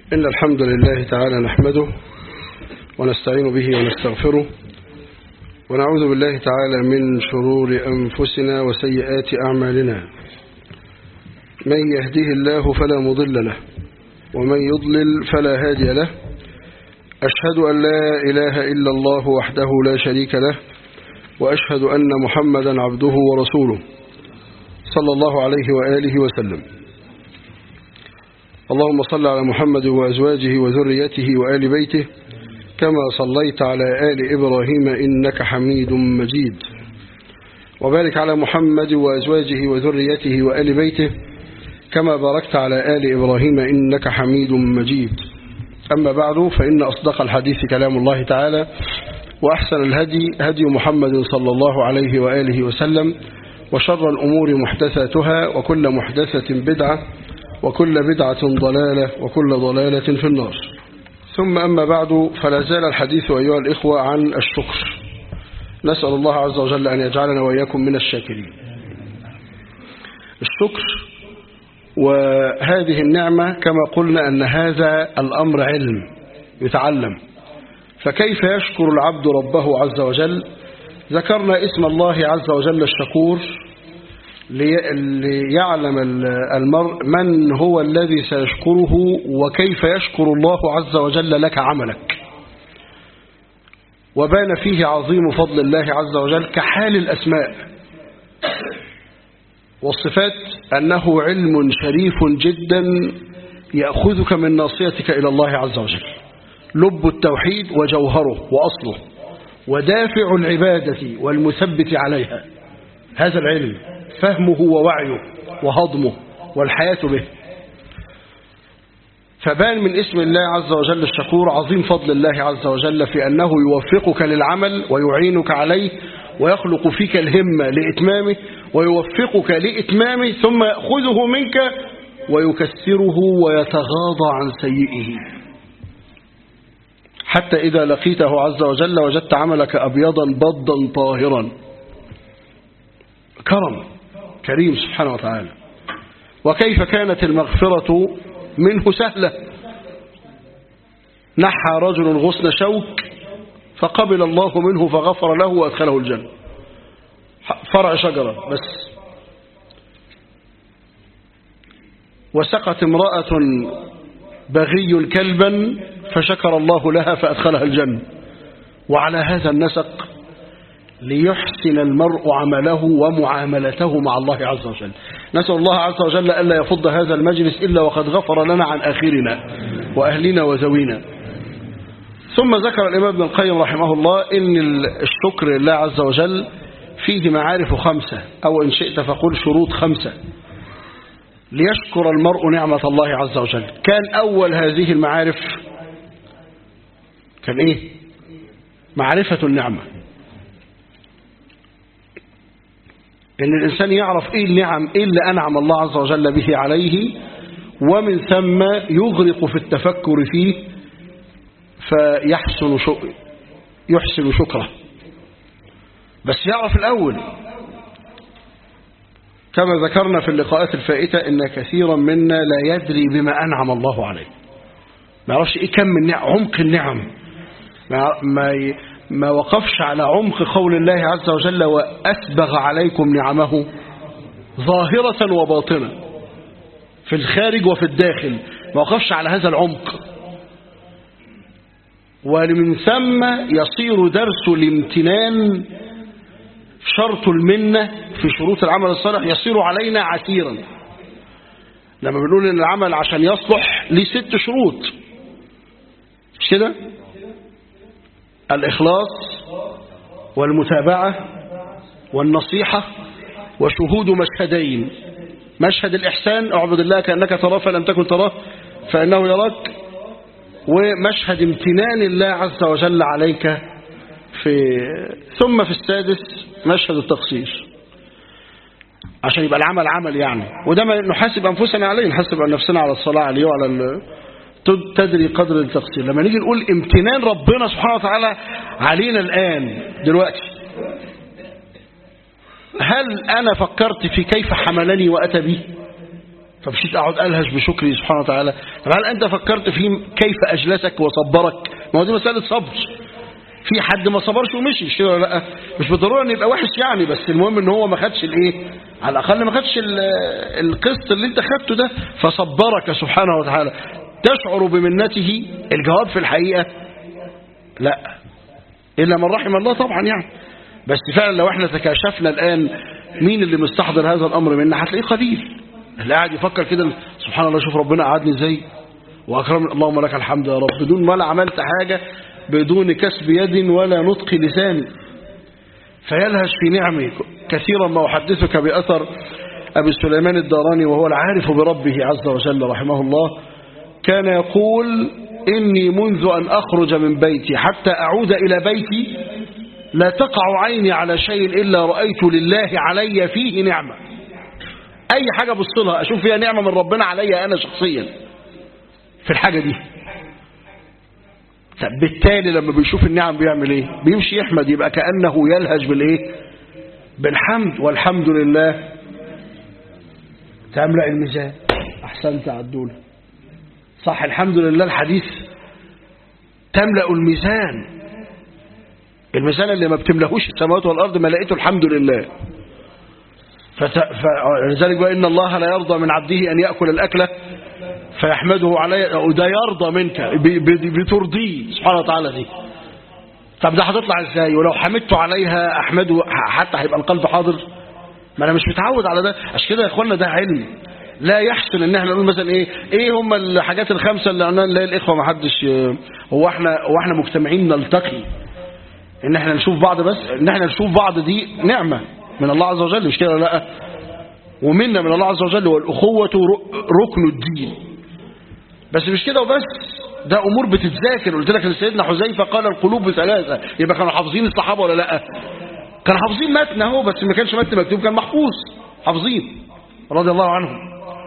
إن الحمد لله تعالى نحمده ونستعين به ونستغفره ونعوذ بالله تعالى من شرور أنفسنا وسيئات أعمالنا من يهده الله فلا مضل له ومن يضلل فلا هادي له أشهد أن لا إله إلا الله وحده لا شريك له وأشهد أن محمدا عبده ورسوله صلى الله عليه وآله وسلم اللهم صل على محمد وأزواجه وذريته وآل بيته كما صليت على آل إبراهيم إنك حميد مجيد وبارك على محمد وأزواجه وذريته وآل بيته كما باركت على آل إبراهيم إنك حميد مجيد أما بعد فإن أصدق الحديث كلام الله تعالى وأحسن الهدي هدي محمد صلى الله عليه وآله وسلم وشر الأمور محدثاتها وكل محدثة بدعة وكل بدعة ضلالة وكل ضلالة في النار ثم أما بعد فلا زال الحديث أيها الإخوة عن الشكر نسأل الله عز وجل أن يجعلنا وإياكم من الشاكرين الشكر وهذه النعمة كما قلنا أن هذا الأمر علم يتعلم فكيف يشكر العبد ربه عز وجل ذكرنا اسم الله عز وجل الشكور ليعلم المرء من هو الذي سيشكره وكيف يشكر الله عز وجل لك عملك وبان فيه عظيم فضل الله عز وجل كحال الأسماء والصفات أنه علم شريف جدا يأخذك من ناصيتك إلى الله عز وجل لب التوحيد وجوهره وأصله ودافع العبادة والمثبت عليها هذا العلم فهمه ووعيه وهضمه والحياة به فبان من اسم الله عز وجل الشكور عظيم فضل الله عز وجل في أنه يوفقك للعمل ويعينك عليه ويخلق فيك الهمة لإتمامه ويوفقك لإتمامه ثم يأخذه منك ويكسره ويتغاضى عن سيئه حتى إذا لقيته عز وجل وجدت عملك أبيضا بضا طاهرا كرم كريم سبحانه وتعالى وكيف كانت المغفرة منه سهلة نحى رجل غصن شوك فقبل الله منه فغفر له وأدخله الجنة فرع شجرة بس وسقت امرأة بغي كلبا فشكر الله لها فأدخلها الجنة وعلى هذا النسق ليحسن المرء عمله ومعاملته مع الله عز وجل نسأل الله عز وجل ألا يفض هذا المجلس إلا وقد غفر لنا عن آخرنا وأهلنا وزوينا ثم ذكر الإمام ابن القيم رحمه الله إن الشكر لله عز وجل فيه معارف خمسة أو إن شئت فقل شروط خمسة ليشكر المرء نعمة الله عز وجل كان أول هذه المعارف كان إيه معرفة النعمة إن الإنسان يعرف إيه النعم إيه اللي أنعم الله عز وجل به عليه ومن ثم يغرق في التفكر فيه فيحسن شكر يحسن شكره بس يعرف الأول كما ذكرنا في اللقاءات الفائتة إن كثيرا منا لا يدري بما أنعم الله عليه ما يعرفش إيه كم من نعم عمق النعم ما, ما, ما وقفش على عمق قول الله عز وجل وأسبغ عليكم نعمه ظاهرة وباطنة في الخارج وفي الداخل ما وقفش على هذا العمق ومن ثم يصير درس الامتنان شرط المنة في شروط العمل الصالح يصير علينا عسيرا لما بنقول ان العمل عشان يصلح ليه ست شروط مش كده الإخلاص والمتابعة والنصيحة وشهود مشهدين مشهد الإحسان اعبد الله كأنك تراه فلم تكن تراه فإنه يراك ومشهد امتنان الله عز وجل عليك في ثم في السادس مشهد التقصير عشان يبقى العمل عمل يعني وده ما نحاسب أنفسنا عليه نحاسب نفسنا على الصلاة عليه وعلى ال... تدري قدر التقصير لما نيجي نقول امتنان ربنا سبحانه وتعالى علينا الآن دلوقتي هل أنا فكرت في كيف حملني وأتى بي فمشيت أقعد ألهج بشكري سبحانه وتعالى طب هل أنت فكرت في كيف أجلسك وصبرك ما هو دي مسألة صبر في حد ما صبرش ومشي مش كده ولا لا مش بالضروره ان يبقى وحش يعني بس المهم ان هو ما خدش الايه على الاقل ما خدش ال- القسط اللي انت خدته ده فصبرك سبحانه وتعالى تشعر بمنته الجواب في الحقيقه لا الا من رحم الله طبعا يعني بس فعلا لو احنا تكاشفنا الان مين اللي مستحضر هذا الامر منا هتلاقيه قليل اللي قاعد يفكر كده سبحان الله شوف ربنا قعدني ازاي واكرمني اللهم لك الحمد يا رب بدون ولا عملت حاجه بدون كسب يد ولا نطق لسان فيلهج في نعمه كثيرا ما أحدثك بأثر أبي سليمان الداراني وهو العارف بربه عز وجل رحمه الله كان يقول إني منذ أن أخرج من بيتي حتى أعود إلى بيتي لا تقع عيني على شيء إلا رأيت لله علي فيه نعمة أي حاجة بصلها أشوف فيها نعمة من ربنا علي أنا شخصيا في الحاجة دي طب بالتالي لما بيشوف النعم بيعمل ايه بيمشي يحمد يبقى كأنه يلهج بالايه بالحمد والحمد لله تملأ الميزان احسنت عدول صح الحمد لله الحديث تملأ الميزان الميزان اللي ما بتملهوش السماوات والارض ملأته الحمد لله فت... فلذلك بقى ان الله لا يرضى من عبده ان ياكل الاكله فيحمده علي وده يرضى منك ب- ب- بترضيه سبحانه وتعالى دي طب ده هتطلع ازاي ولو حمدت عليها احمده حتى هيبقى القلب حاضر ما انا مش متعود على ده عشان كده يا اخوانا ده علم لا يحسن ان احنا نقول مثلا ايه ايه هم الحاجات الخمسه اللي قلنا نلاقي الاخوه ما حدش هو احنا هو احنا مجتمعين نلتقي ان احنا نشوف بعض بس ان احنا نشوف بعض دي نعمه من الله عز وجل مش كده ولا لا ومنا من الله عز وجل والاخوه ر- ركن الدين بس مش كده وبس ده امور بتتذاكر قلت لك ان سيدنا حذيفه قال القلوب ثلاثه يبقى كانوا حافظين الصحابه ولا لا كانوا حافظين متن اهو بس ما كانش متن مكتوب كان محفوظ حافظين رضي الله عنهم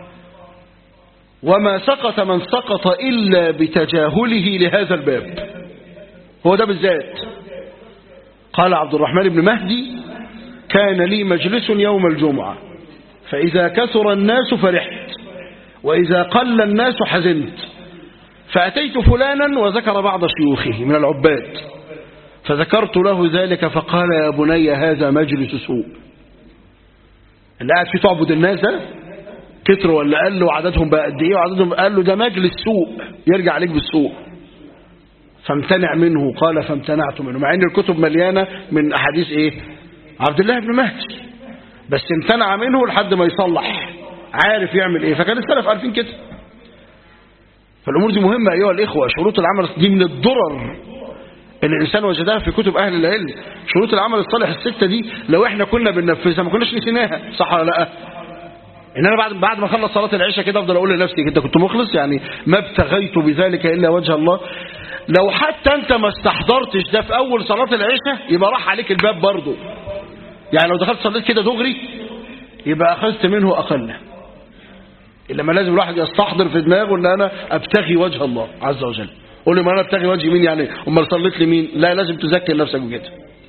وما سقط من سقط الا بتجاهله لهذا الباب هو ده بالذات قال عبد الرحمن بن مهدي كان لي مجلس يوم الجمعه فاذا كثر الناس فرحت وإذا قل الناس حزنت فأتيت فلانا وذكر بعض شيوخه من العباد فذكرت له ذلك فقال يا بني هذا مجلس سوء اللي قاعد فيه تعبد الناس ده كتر ولا قال له عددهم بقى قد ايه وعددهم قال له ده مجلس سوء يرجع عليك بالسوء فامتنع منه قال فامتنعت منه مع ان الكتب مليانه من احاديث ايه عبد الله بن مهدي بس امتنع منه لحد ما يصلح عارف يعمل ايه فكان السلف عارفين كده فالامور دي مهمه ايها الاخوه شروط العمل دي من الضرر اللي الانسان وجدها في كتب اهل العلم شروط العمل الصالح السته دي لو احنا كنا بننفذها ما كناش نسيناها صح ولا لا ان انا بعد بعد ما اخلص صلاه العشاء كده افضل اقول لنفسي انت كنت مخلص يعني ما ابتغيت بذلك الا وجه الله لو حتى انت ما استحضرتش ده في اول صلاه العشاء يبقى راح عليك الباب برضه يعني لو دخلت صليت كده دغري يبقى اخذت منه اقله لما لازم الواحد يستحضر في دماغه ان انا ابتغي وجه الله عز وجل قول لي ما انا ابتغي وجه مين يعني امال صليت لمين لا لازم تذكر نفسك بكده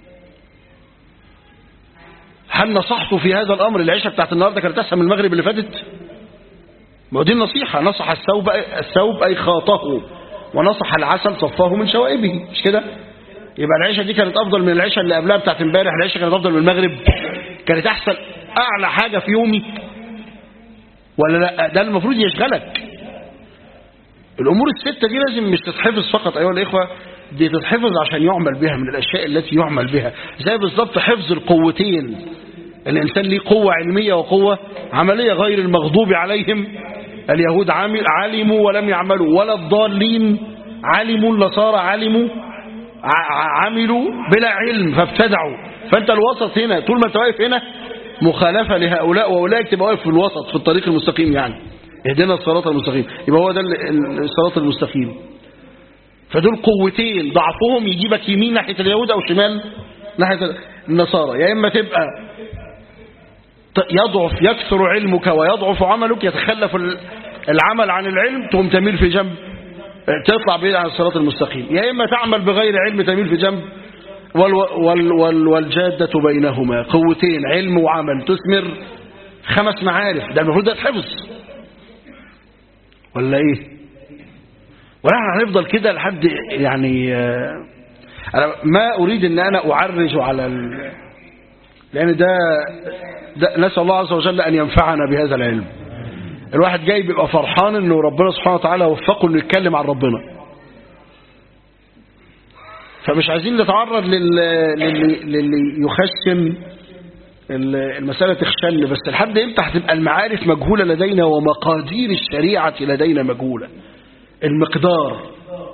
هل نصحت في هذا الامر العشاء بتاعت النهارده كانت اسهل من المغرب اللي فاتت ما هو دي النصيحه نصح الثوب الثوب اي خاطه ونصح العسل صفاه من شوائبه مش كده يبقى العشاء دي كانت افضل من العشاء اللي قبلها بتاعت امبارح العشاء كانت افضل من المغرب كانت احسن اعلى حاجه في يومي ولا لا ده المفروض يشغلك الامور السته دي لازم مش تتحفظ فقط ايها الاخوه دي تتحفظ عشان يعمل بها من الاشياء التي يعمل بها زي بالظبط حفظ القوتين الانسان ليه قوه علميه وقوه عمليه غير المغضوب عليهم اليهود عامل علموا ولم يعملوا ولا الضالين علموا النصارى علموا ع- عملوا بلا علم فابتدعوا فانت الوسط هنا طول ما انت واقف هنا مخالفة لهؤلاء وأولئك تبقى واقف في الوسط في الطريق المستقيم يعني اهدنا الصراط المستقيم يبقى هو ده ال- ال- الصراط المستقيم فدول قوتين ضعفهم يجيبك يمين ناحية اليهود أو شمال ناحية النصارى يا إما تبقى ت- يضعف يكثر علمك ويضعف عملك يتخلف ال- العمل عن العلم تقوم تميل في جنب تطلع بعيد عن الصراط المستقيم يا إما تعمل بغير علم تميل في جنب وال وال وال والجادة بينهما قوتين علم وعمل تثمر خمس معارف ده المفروض ده يتحفظ ولا ايه ولا احنا هنفضل كده لحد يعني آه، انا ما اريد ان انا اعرج على ال... لان ده, ده نسال الله عز وجل ان ينفعنا بهذا العلم الواحد جاي بيبقى فرحان انه ربنا سبحانه وتعالى وفقه انه يتكلم عن ربنا فمش عايزين نتعرض للي, للي, للي يخشن ال- المسألة تخشن بس لحد امتى هتبقى المعارف مجهولة لدينا ومقادير الشريعة لدينا مجهولة المقدار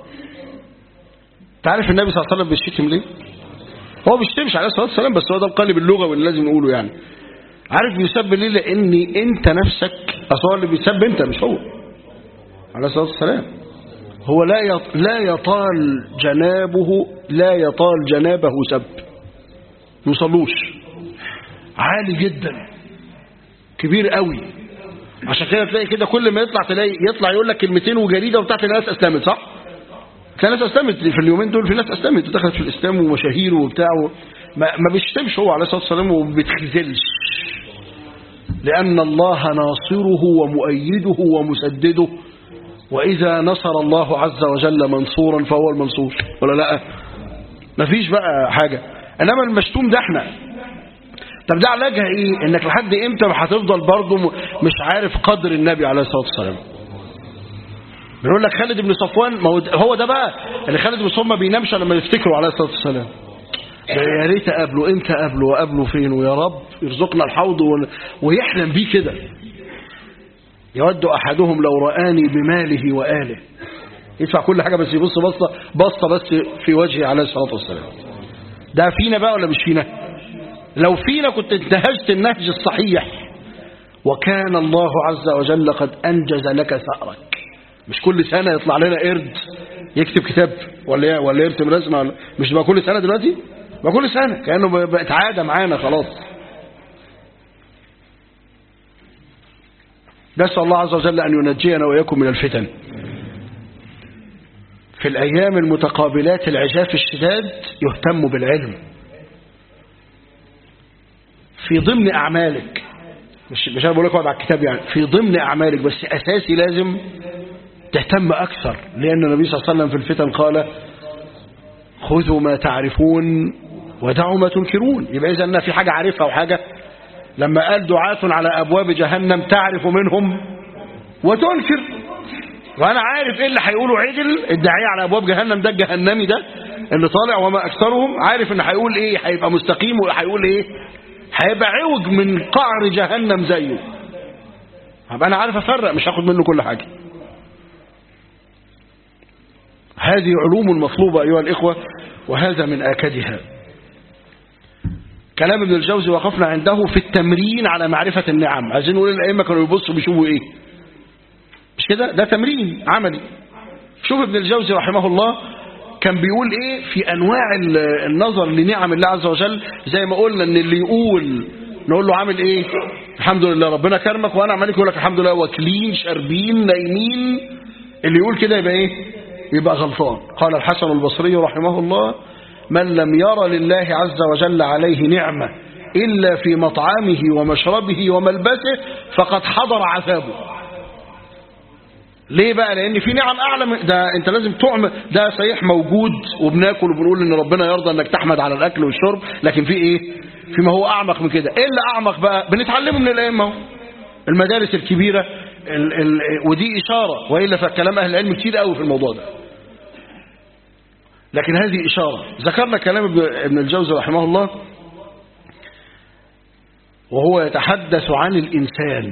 تعرف النبي صلى الله عليه وسلم بيشتم ليه هو بيشتمش عليه الصلاة والسلام بس هو ده القالب اللغوي اللي لازم نقوله يعني عارف بيسب ليه لان انت نفسك اصل هو اللي بيسب انت مش هو عليه الصلاة والسلام هو لا يط... لا يطال جنابه لا يطال جنابه سب ما يوصلوش عالي جدا كبير قوي عشان كده تلاقي كده كل ما يطلع تلاقي يطلع يقول لك كلمتين وجريده وبتاع تلاقي ناس اسلمت صح؟ تلاقي ناس اسلمت في اليومين دول في ناس اسلمت ودخلت في الاسلام ومشاهير وبتاع و... ما, ما بيشتمش هو عليه الصلاه والسلام وما بيتخذلش لان الله ناصره ومؤيده ومسدده واذا نصر الله عز وجل منصورا فهو المنصور ولا لا؟ مفيش بقى حاجه انما المشتوم ده احنا طب ده علاجها ايه انك لحد امتى هتفضل برضه م- مش عارف قدر النبي عليه الصلاه والسلام بنقول لك خالد بن صفوان ما هو ده- هو ده بقى اللي خالد بن صفوان ما بينامش لما يفتكره عليه الصلاه والسلام ده يا ريت اقابله امتى اقابله واقابله فين ويا رب يرزقنا الحوض ون- ويحلم بيه كده يود احدهم لو رآني بماله وآله يدفع كل حاجه بس يبص بصه بصه بس في وجهه عليه الصلاه والسلام ده فينا بقى ولا مش فينا لو فينا كنت انتهجت النهج الصحيح وكان الله عز وجل قد أنجز لك ثأرك مش كل سنة يطلع لنا قرد يكتب كتاب ولا ولا يرسم رسمة ولا مش بقى كل سنة دلوقتي بقى كل سنة كأنه بقت عادة معانا خلاص نسأل الله عز وجل أن ينجينا وإياكم من الفتن في الأيام المتقابلات العجاف الشداد يهتم بالعلم في ضمن أعمالك مش مش انا بقول لك اقعد على الكتاب يعني في ضمن أعمالك بس أساسي لازم تهتم أكثر لأن النبي صلى الله عليه وسلم في الفتن قال خذوا ما تعرفون ودعوا ما تنكرون يبقى إذا أن في حاجة عارفها وحاجة لما قال دعاة على أبواب جهنم تعرف منهم وتنكر وأنا عارف إيه اللي هيقولوا عدل الداعية على أبواب جهنم ده الجهنمي ده اللي طالع وما أكثرهم عارف إن هيقول إيه هيبقى مستقيم وهيقول إيه هيبقى عوج من قعر جهنم زيه هبقى أنا عارف أفرق مش هاخد منه كل حاجة هذه علوم مطلوبة أيها الإخوة وهذا من آكدها كلام ابن الجوزي وقفنا عنده في التمرين على معرفة النعم عايزين نقول الأئمة كانوا يبصوا بيشوفوا إيه مش كده ده تمرين عملي شوف ابن الجوزي رحمه الله كان بيقول ايه في انواع ال- النظر لنعم الله عز وجل زي ما قلنا ان اللي يقول نقول له عامل ايه الحمد لله ربنا كرمك وانا عمالك يقول لك الحمد لله واكلين شاربين نايمين اللي يقول كده يبقى ايه يبقى غلطان قال الحسن البصري رحمه الله من لم ير لله عز وجل عليه نعمة إلا في مطعمه ومشربه وملبسه فقد حضر عذابه ليه بقى لان في نعم اعلى من ده انت لازم تعمل ده صحيح موجود وبناكل وبنقول ان ربنا يرضى انك تحمد على الاكل والشرب لكن في ايه في ما هو اعمق من كده ايه اللي اعمق بقى بنتعلمه من الائمه اهو المدارس الكبيره ال ال ودي اشاره والا فكلام اهل العلم كتير قوي في الموضوع ده لكن هذه اشاره ذكرنا كلام ابن ابن الجوزي رحمه الله وهو يتحدث عن الانسان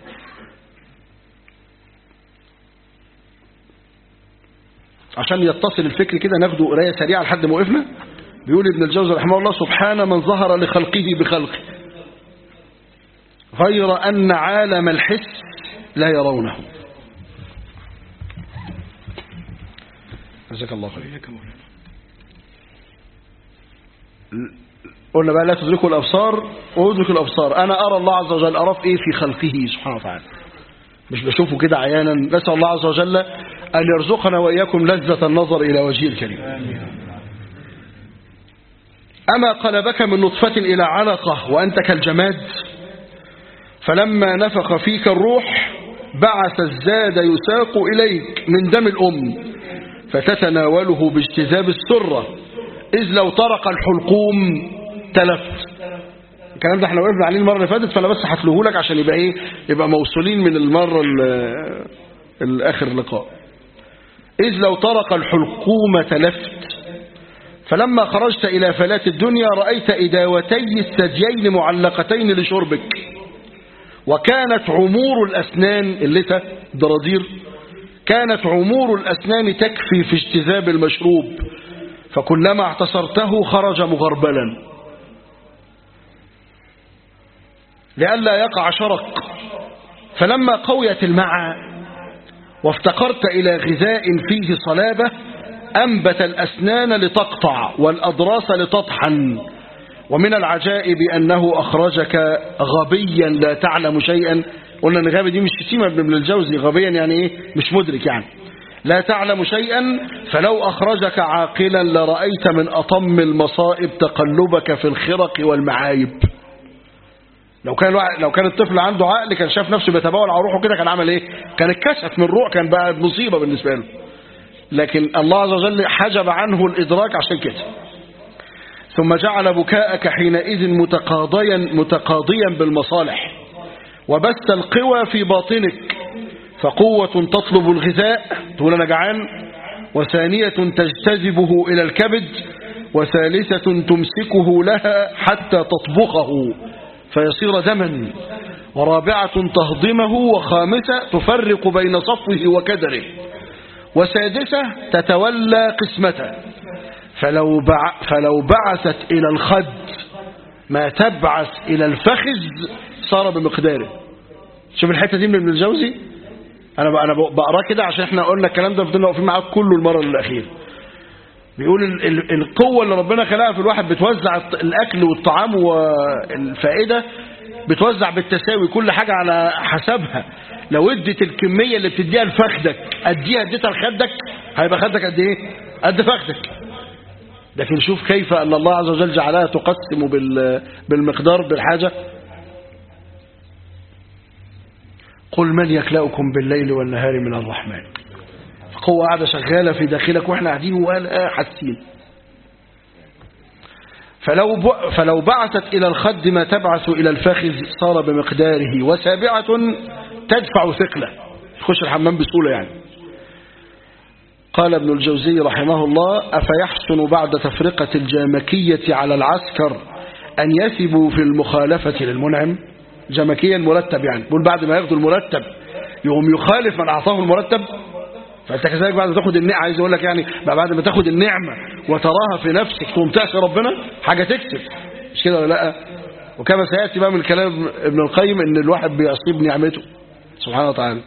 عشان يتصل الفكر كده ناخده قرايه سريعه لحد ما وقفنا بيقول ابن الجوزي رحمه الله سبحان من ظهر لخلقه بخلقه غير أن عالم الحس لا يرونه جزاك الله خير قلنا بقى لا تدركوا الأبصار وادركوا الأبصار أنا أرى الله عز وجل أرى في إيه في خلقه سبحانه وتعالى مش بشوفه كده عيانا نسأل الله عز وجل أن يرزقنا وإياكم لذة النظر إلى وجهه الكريم أما قلبك من نطفة إلى علقة وأنت كالجماد فلما نفخ فيك الروح بعث الزاد يساق إليك من دم الأم فتتناوله باجتذاب السرة إذ لو طرق الحلقوم تلفت الكلام ده احنا وقفنا عليه المرة اللي فاتت فأنا بس هتلوه لك عشان يبقى إيه يبقى موصولين من المرة ال- الآخر لقاء إذ لو طرق الحلقوم تلفت فلما خرجت إلى فلاة الدنيا رأيت إداوتي الثديين معلقتين لشربك وكانت عمور الأسنان اللتة ضرادير كانت عمور الأسنان تكفي في اجتذاب المشروب فكلما اعتصرته خرج مغربلا لئلا يقع شرق فلما قويت المعى وافتقرت إلى غذاء فيه صلابة أنبت الأسنان لتقطع والأضراس لتطحن ومن العجائب أنه أخرجك غبيا لا تعلم شيئا قلنا ان غبي دي مش شتيمة ابن الجوزي غبيا يعني ايه مش مدرك يعني لا تعلم شيئا فلو أخرجك عاقلا لرأيت من أطم المصائب تقلبك في الخرق والمعايب لو كان الواحد لو كان الطفل عنده عقل كان شاف نفسه بيتبول على روحه كده كان عمل ايه كان اتكشف من روح كان بقى مصيبة بالنسبة له لكن الله عز وجل حجب عنه الإدراك عشان كده ثم جعل بكاءك حينئذ متقاضيا متقاضيا بالمصالح وبث القوى في باطنك فقوة تطلب الغذاء تقول أنا جعان وثانية تجتذبه إلى الكبد وثالثة تمسكه لها حتى تطبخه فيصير دما ورابعة تهضمه وخامسة تفرق بين صفوه وكدره وسادسة تتولى قسمته فلو, بع فلو بعثت إلى الخد ما تبعث إلى الفخذ صار بمقداره شوف الحتة دي من ابن الجوزي أنا أنا بقراه كده عشان احنا قلنا الكلام ده فضلنا واقفين معاه كله المرة الأخيرة بيقول ال ال القوة اللي ربنا خلقها في الواحد بتوزع الأكل والطعام والفائدة بتوزع بالتساوي كل حاجة على حسبها لو ادت الكمية اللي بتديها لفخدك اديها اديتها لخدك هيبقى خدك قد ايه قد فخدك لكن شوف كيف أن الله عز وجل جعلها تقسم بالمقدار بالحاجة قل من يكلأكم بالليل والنهار من الرحمن قوة قاعدة شغالة في داخلك واحنا قاعدين ولا حاسين فلو فلو بعثت إلى الخد ما تبعث إلى الفخذ صار بمقداره وسابعة تدفع ثقله تخش الحمام بسهولة يعني قال ابن الجوزي رحمه الله أفيحسن بعد تفرقة الجامكية على العسكر أن يثبوا في المخالفة للمنعم جامكية المرتب يعني بقول بعد ما ياخدوا المرتب يقوم يخالف من أعطاه المرتب فأنت كذلك بعد ما تاخد النعمة عايز أقول لك يعني بعد ما تاخد النعمة وتراها في نفسك تقوم تعصي ربنا حاجة تكسب مش كده ولا لا وكما سيأتي بقى من كلام ابن القيم ان الواحد بيصيب نعمته سبحانه وتعالى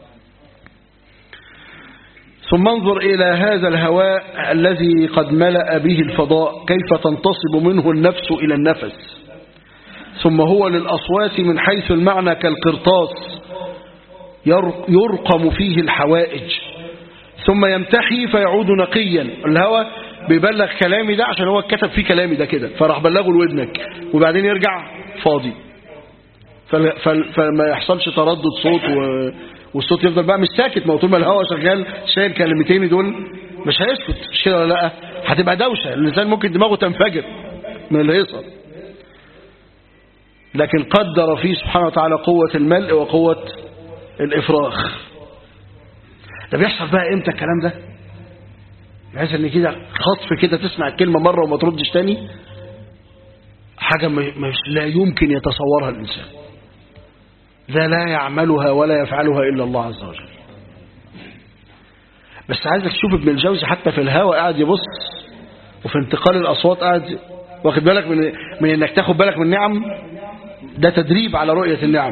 ثم انظر إلى هذا الهواء الذي قد ملأ به الفضاء كيف تنتصب منه النفس إلى النفس ثم هو للأصوات من حيث المعنى كالقرطاس يرقم فيه الحوائج ثم يمتحي فيعود نقيا الهواء بيبلغ كلامي ده عشان هو كتب فيه كلامي ده كده فراح بلغه لودنك وبعدين يرجع فاضي فما يحصلش تردد صوت و... والصوت يفضل بقى مش ساكت ما طول ما الهواء شغال شايل كلمتين دول مش هيسكت مش كده ولا لا هتبقى دوشه الانسان ممكن دماغه تنفجر من الهيصه لكن قدر فيه سبحانه وتعالى قوة الملء وقوة الإفراخ ده بيحصل بقى امتى الكلام ده بحيث ان كده خطف كده تسمع الكلمة مرة وما تردش تاني حاجة مش لا يمكن يتصورها الإنسان ذا لا يعملها ولا يفعلها إلا الله عز وجل بس عايزك تشوف ابن الجوزي حتى في الهواء قاعد يبص وفي انتقال الأصوات قاعد واخد بالك من, من انك تاخد بالك من النعم ده تدريب على رؤية النعم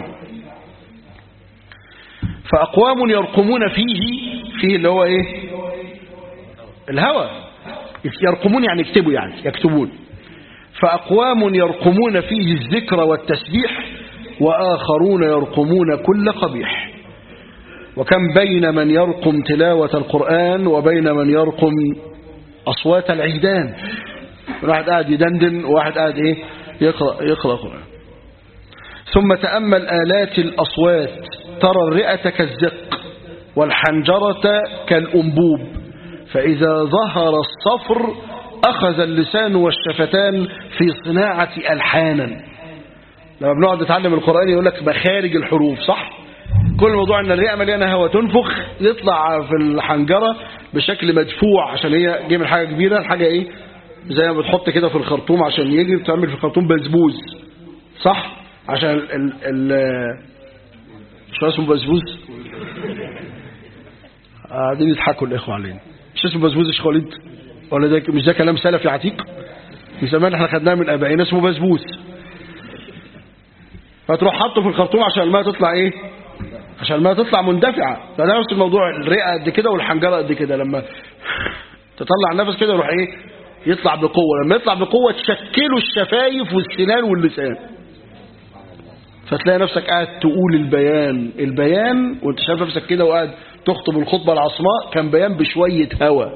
فأقوام يرقمون فيه فيه اللي هو ايه الهوى يرقمون يعني يكتبوا يعني يكتبون فأقوام يرقمون فيه الذكر والتسبيح وآخرون يرقمون كل قبيح وكم بين من يرقم تلاوة القرآن وبين من يرقم أصوات العيدان واحد قاعد يدندن وواحد قاعد ايه يقرأ, يقرأ قرآن ثم تأمل آلات الأصوات وترى الرئة كالزق والحنجرة كالأنبوب فإذا ظهر الصفر أخذ اللسان والشفتان في صناعة ألحانا لما بنقعد نتعلم القرآن يقول لك مخارج الحروف صح كل موضوع ان الرئه مليانه هواء تنفخ يطلع في الحنجره بشكل مدفوع عشان هي جايه من حاجه كبيره الحاجه ايه زي ما بتحط كده في الخرطوم عشان يجي بتعمل في الخرطوم بسبوز صح عشان ال ال شو اسمه بسبوز قاعدين يضحكوا الاخوه علينا مش اسمه بسبوز يا شيخ وليد ولا ده مش ده كلام سلفي عتيق من زمان احنا خدناه من ابائنا اسمه بسبوس فتروح حاطه في الخرطوم عشان الماء تطلع ايه عشان الماء تطلع مندفعه فده نفس الموضوع الرئه قد كده والحنجره قد كده لما تطلع النفس كده يروح ايه يطلع بقوه لما يطلع بقوه تشكله الشفايف والسنان واللسان فتلاقي نفسك قاعد تقول البيان البيان وانت شايف نفسك كده وقاعد تخطب الخطبه العصماء كان بيان بشويه هوا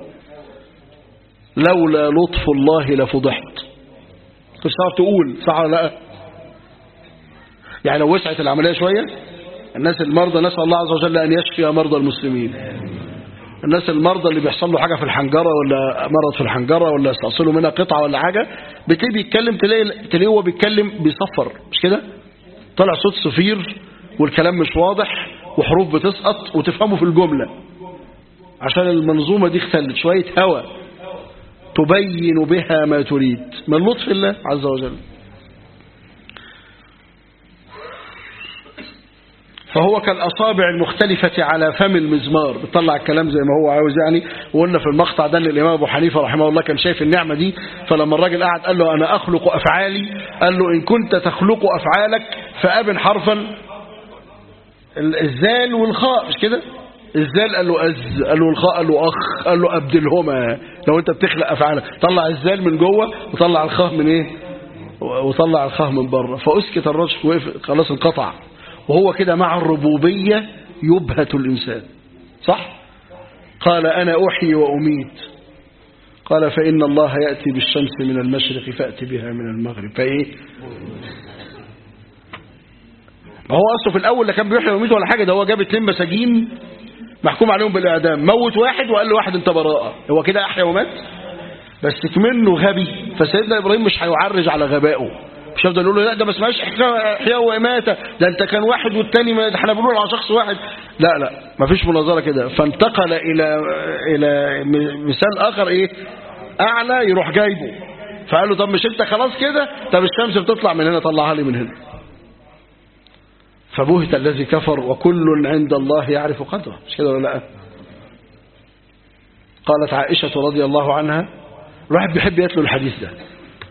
لولا لطف الله لفضحت كنت تعرف تقول صح ولا لا يعني لو وسعت العمليه شويه الناس المرضى نسال الله عز وجل ان يشفي مرضى المسلمين الناس المرضى اللي بيحصل له حاجه في الحنجره ولا مرض في الحنجره ولا يستأصلوا منها قطعه ولا حاجه بتلاقيه بيتكلم تلاقي تلاقيه هو بيتكلم بيصفر مش كده طلع صوت صفير والكلام مش واضح وحروف بتسقط وتفهمه في الجمله عشان المنظومه دي اختلت شويه هوا تبين بها ما تريد من لطف الله عز وجل فهو كالأصابع المختلفة على فم المزمار بتطلع الكلام زي ما هو عاوز يعني وقلنا في المقطع ده ان الإمام أبو حنيفة رحمه الله كان شايف النعمة دي فلما الراجل قعد قال له أنا أخلق أفعالي قال له إن كنت تخلق أفعالك فأبن حرفا الزال والخاء مش كده الزال قال له أز قال له الخاء قال له أخ قال له أبدلهما لو أنت بتخلق أفعالك طلع الزال من جوه وطلع الخاء من إيه وطلع الخاء من بره فأسكت الرجل وقف خلاص انقطع وهو كده مع الربوبية يبهت الإنسان صح قال أنا أحيي وأميت قال فإن الله يأتي بالشمس من المشرق فأتي بها من المغرب فإيه ما هو أصله في الأول لا كان بيحيي ويميت ولا حاجة ده هو جاب اتنين مساجين محكوم عليهم بالإعدام موت واحد وقال له واحد انت براءة هو كده أحيا ومات بس كمنه غبي فسيدنا إبراهيم مش هيعرج على غبائه مش هيفضل يقول له لا ده ما اسمهاش احياء واماته ده انت كان واحد والتاني ما احنا بنقول على شخص واحد لا لا ما فيش مناظره كده فانتقل الى الى مثال اخر ايه اعلى يروح جايبه فقال له طب مش انت خلاص كده طب الشمس بتطلع من هنا طلعها لي من هنا فبهت الذي كفر وكل عند الله يعرف قدره مش كده ولا لا قالت عائشه رضي الله عنها الواحد بيحب يتلو الحديث ده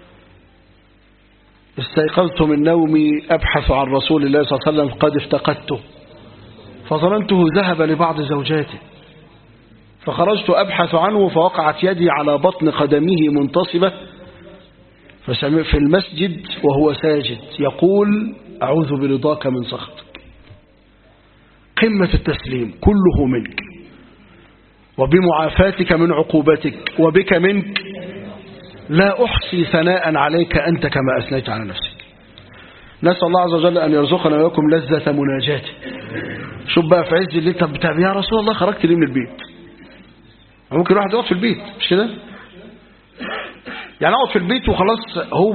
استيقظت من نومي أبحث عن رسول الله صلى الله عليه وسلم قد افتقدته فظننته ذهب لبعض زوجاته فخرجت أبحث عنه فوقعت يدي على بطن قدمه منتصبة في المسجد وهو ساجد يقول أعوذ برضاك من سخطك قمة التسليم كله منك وبمعافاتك من عقوبتك وبك منك لا أحصي ثناء عليك أنت كما أثنيت على نفسك نسأل الله عز وجل أن يرزقنا وياكم لذة مناجاته شوف بقى في عز الليل طب بتاع يا رسول الله خرجت ليه من البيت ممكن الواحد يقعد في البيت مش كده يعني اقعد في البيت وخلاص هو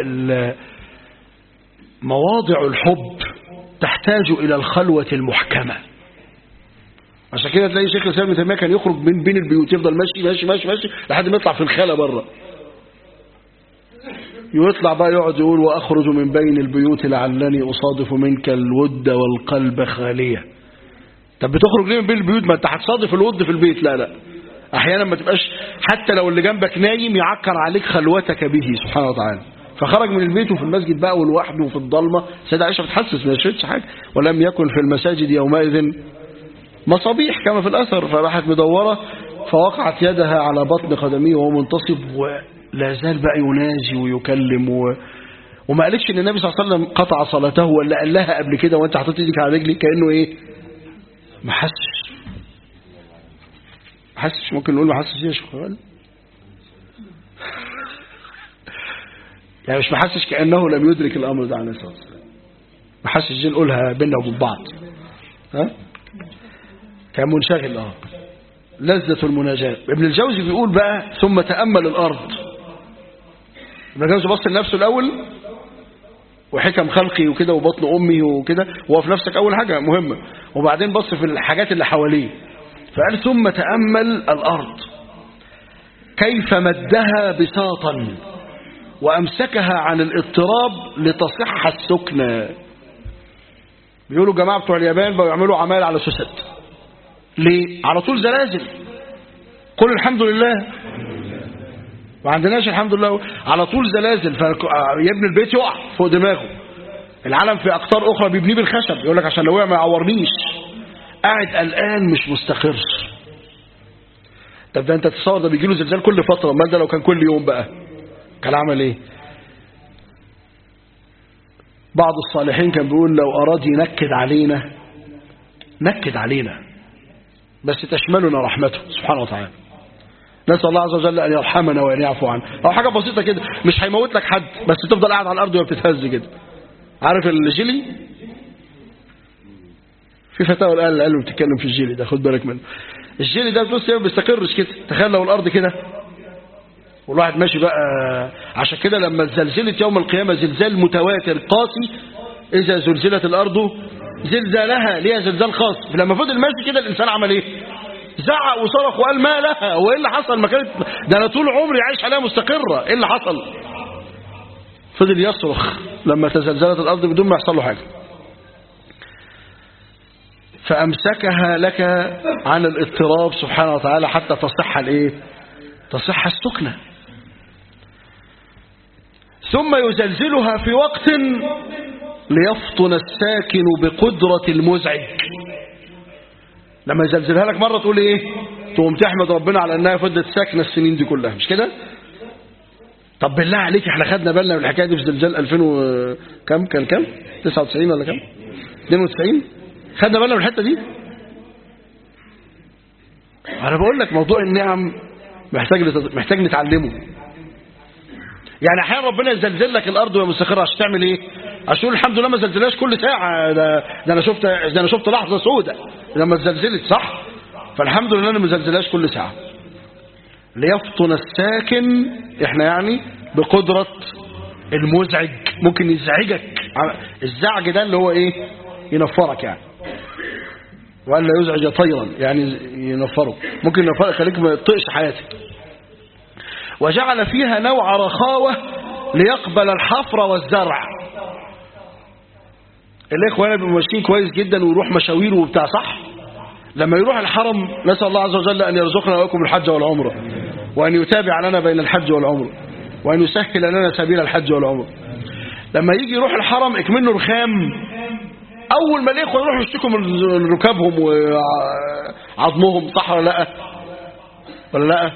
مواضع الحب تحتاج إلى الخلوة المحكمة عشان كده تلاقي شيخ الإسلام ابن تيمية كان يخرج من بين البيوت يفضل ماشي ماشي ماشي ماشي لحد ما يطلع في الخالة بره يطلع بقى يقعد يقول وأخرج من بين البيوت لعلني أصادف منك الود والقلب خالية طب بتخرج ليه من بين البيوت ما انت هتصادف الود في البيت لا لا احيانا ما تبقاش حتى لو اللي جنبك نايم يعكر عليك خلوتك به سبحانه وتعالى فخرج من البيت وفي المسجد بقى ولوحده وفي الضلمه سيدة عائشه بتحسس ما شفتش حاجه ولم يكن في المساجد يومئذ مصابيح كما في الاثر فراحت مدوره فوقعت يدها على بطن قدميه وهو منتصب ولا زال بقى يناجي ويكلم و... وما قالتش ان النبي صلى الله عليه وسلم قطع صلاته ولا قال لها قبل كده وانت حطيت ايدك على رجلي كانه ايه ما حسش ما حسش ممكن نقول ما حسش يا شيخ يعني مش محسش كأنه لم يدرك الأمر ده عليه الصلاة والسلام محسش دي نقولها بينا وبين بعض ها كان منشغل اه لذة المناجاة ابن الجوزي بيقول بقى ثم تأمل الأرض ابن الجوزي بص لنفسه الأول وحكم خلقي وكده وبطن أمي وكده وهو في نفسك أول حاجة مهمة وبعدين بص في الحاجات اللي حواليه فقال ثم تأمل الأرض كيف مدها بساطا وأمسكها عن الاضطراب لتصح السكنى بيقولوا جماعة بتوع اليابان بقوا يعملوا عمال على سوست ليه؟ على طول زلازل قل الحمد لله ما عندناش الحمد لله على طول زلازل فيبني البيت يقع فوق دماغه العالم في أقطار أخرى بيبنيه بالخشب يقول لك عشان لو وقع ما يعورنيش قاعد قلقان مش مستقر طب ده انت تتصور ده بيجي له زلزال كل فترة ما ده لو كان كل يوم بقى كان عمل ايه بعض الصالحين كان بيقول لو أراد ينكد علينا نكد علينا بس تشملنا رحمته سبحانه وتعالى نسأل الله عز وجل أن يرحمنا وأن يعفو عنا أو حاجة بسيطة كده مش هيموت لك حد بس تفضل قاعد على الأرض وهي بتتهز كده عارف الجيلي في فتاوى الآن قالوا بتتكلم في الجيلي ده خد بالك منه الجيلي ده بص ما بيستقرش كده تخيل لو الأرض كده والواحد ماشي بقى عشان كده لما زلزلت يوم القيامة زلزال متواتر قاسي إذا زلزلت الأرض زلزالها ليها زلزال خاص لما فضل ماشي كده الإنسان عمل إيه زعق وصرخ وقال ما لها هو ايه اللي حصل ما كانت ده انا طول عمري عايش عليها مستقرة ايه اللي حصل فضل يصرخ لما تزلزلت الارض بدون ما يحصل له حاجة فامسكها لك عن الاضطراب سبحانه وتعالى حتى تصح الايه تصح السكنة ثم يزلزلها في وقت ليفطن الساكن بقدرة المزعج لما يزلزلها لك مرة تقول ايه تقوم تحمد ربنا على انها فضلت ساكنة السنين دي كلها مش كده طب بالله عليك احنا خدنا بالنا من الحكاية دي في زلزال 2000 و كم كان كم 99 ولا كم 92 خدنا بالنا من الحتة دي انا بقول لك موضوع النعم محتاج لت... محتاج نتعلمه يعني احيانا ربنا يزلزل لك الارض وهي مستقره عشان تعمل ايه عشان تقول الحمد لله ما زلزلهاش كل ساعه ده, ده انا شفت ده انا شفت لحظه سوداء لما زلزلت صح فالحمد لله انا ما زلزلهاش كل ساعه ليفطن الساكن احنا يعني بقدره المزعج ممكن يزعجك الزعج ده اللي هو ايه ينفرك يعني ولا يزعج طيرا يعني ينفره ممكن ينفرك خليك ما يطقش حياتك وجعل فيها نوع رخاوة ليقبل الحفر والزرع الإخوة بيبقوا ماشيين كويس جدا ويروح مشاوير وبتاع صح لما يروح الحرم نسأل الله عز وجل أن يرزقنا وإياكم الحج والعمرة وأن يتابع لنا بين الحج والعمرة وأن يسهل لنا سبيل الحج والعمرة لما يجي يروح الحرم اكمنه رخام أول ما الإخوة يروحوا يشتكوا من ركابهم وعظمهم صح ولا لا ولا لا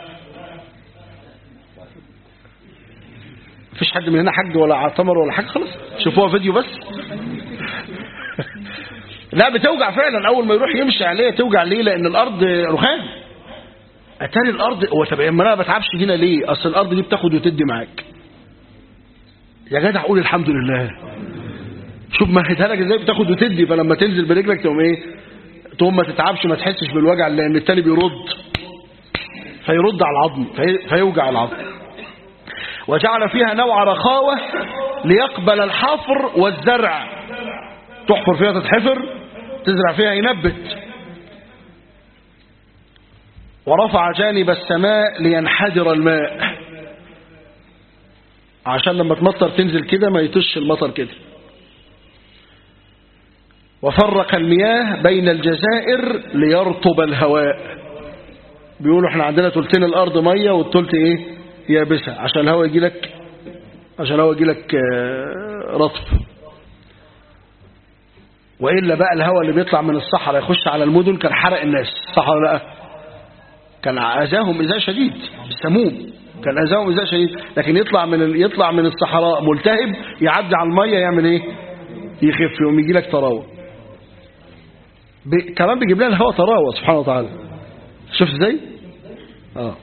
مفيش حد من هنا حج ولا اعتمر ولا حاجه خلاص شوفوها فيديو بس لا بتوجع فعلا اول ما يروح يمشي عليها توجع ليه لان الارض رخام اتاري الارض هو طب اما انا ما بتعبش هنا ليه اصل الارض دي بتاخد وتدي معاك يا جدع قول الحمد لله شوف مهدها لك ازاي بتاخد وتدي فلما تنزل برجلك تقوم ايه تقوم ما تتعبش ما تحسش بالوجع لان التاني بيرد فيرد على العظم في فيوجع العظم وجعل فيها نوع رخاوة ليقبل الحفر والزرع تحفر فيها تتحفر تزرع فيها ينبت ورفع جانب السماء لينحدر الماء عشان لما تمطر تنزل كده ما يطش المطر كده وفرق المياه بين الجزائر ليرطب الهواء بيقولوا احنا عندنا تلتين الارض ميه والتلت ايه يابسه عشان الهواء يجي لك عشان الهواء يجي لك رطب والا بقى الهواء اللي بيطلع من الصحراء يخش على المدن كان حرق الناس صح ولا لا كان اذاهم اذى شديد السموم كان اذاهم اذى شديد لكن يطلع من يطلع من الصحراء ملتهب يعدي على الميه يعمل ايه يخف يقوم يجي لك طراوه ب... كمان بيجيب لنا الهواء طراوه سبحانه وتعالى شفت ازاي اه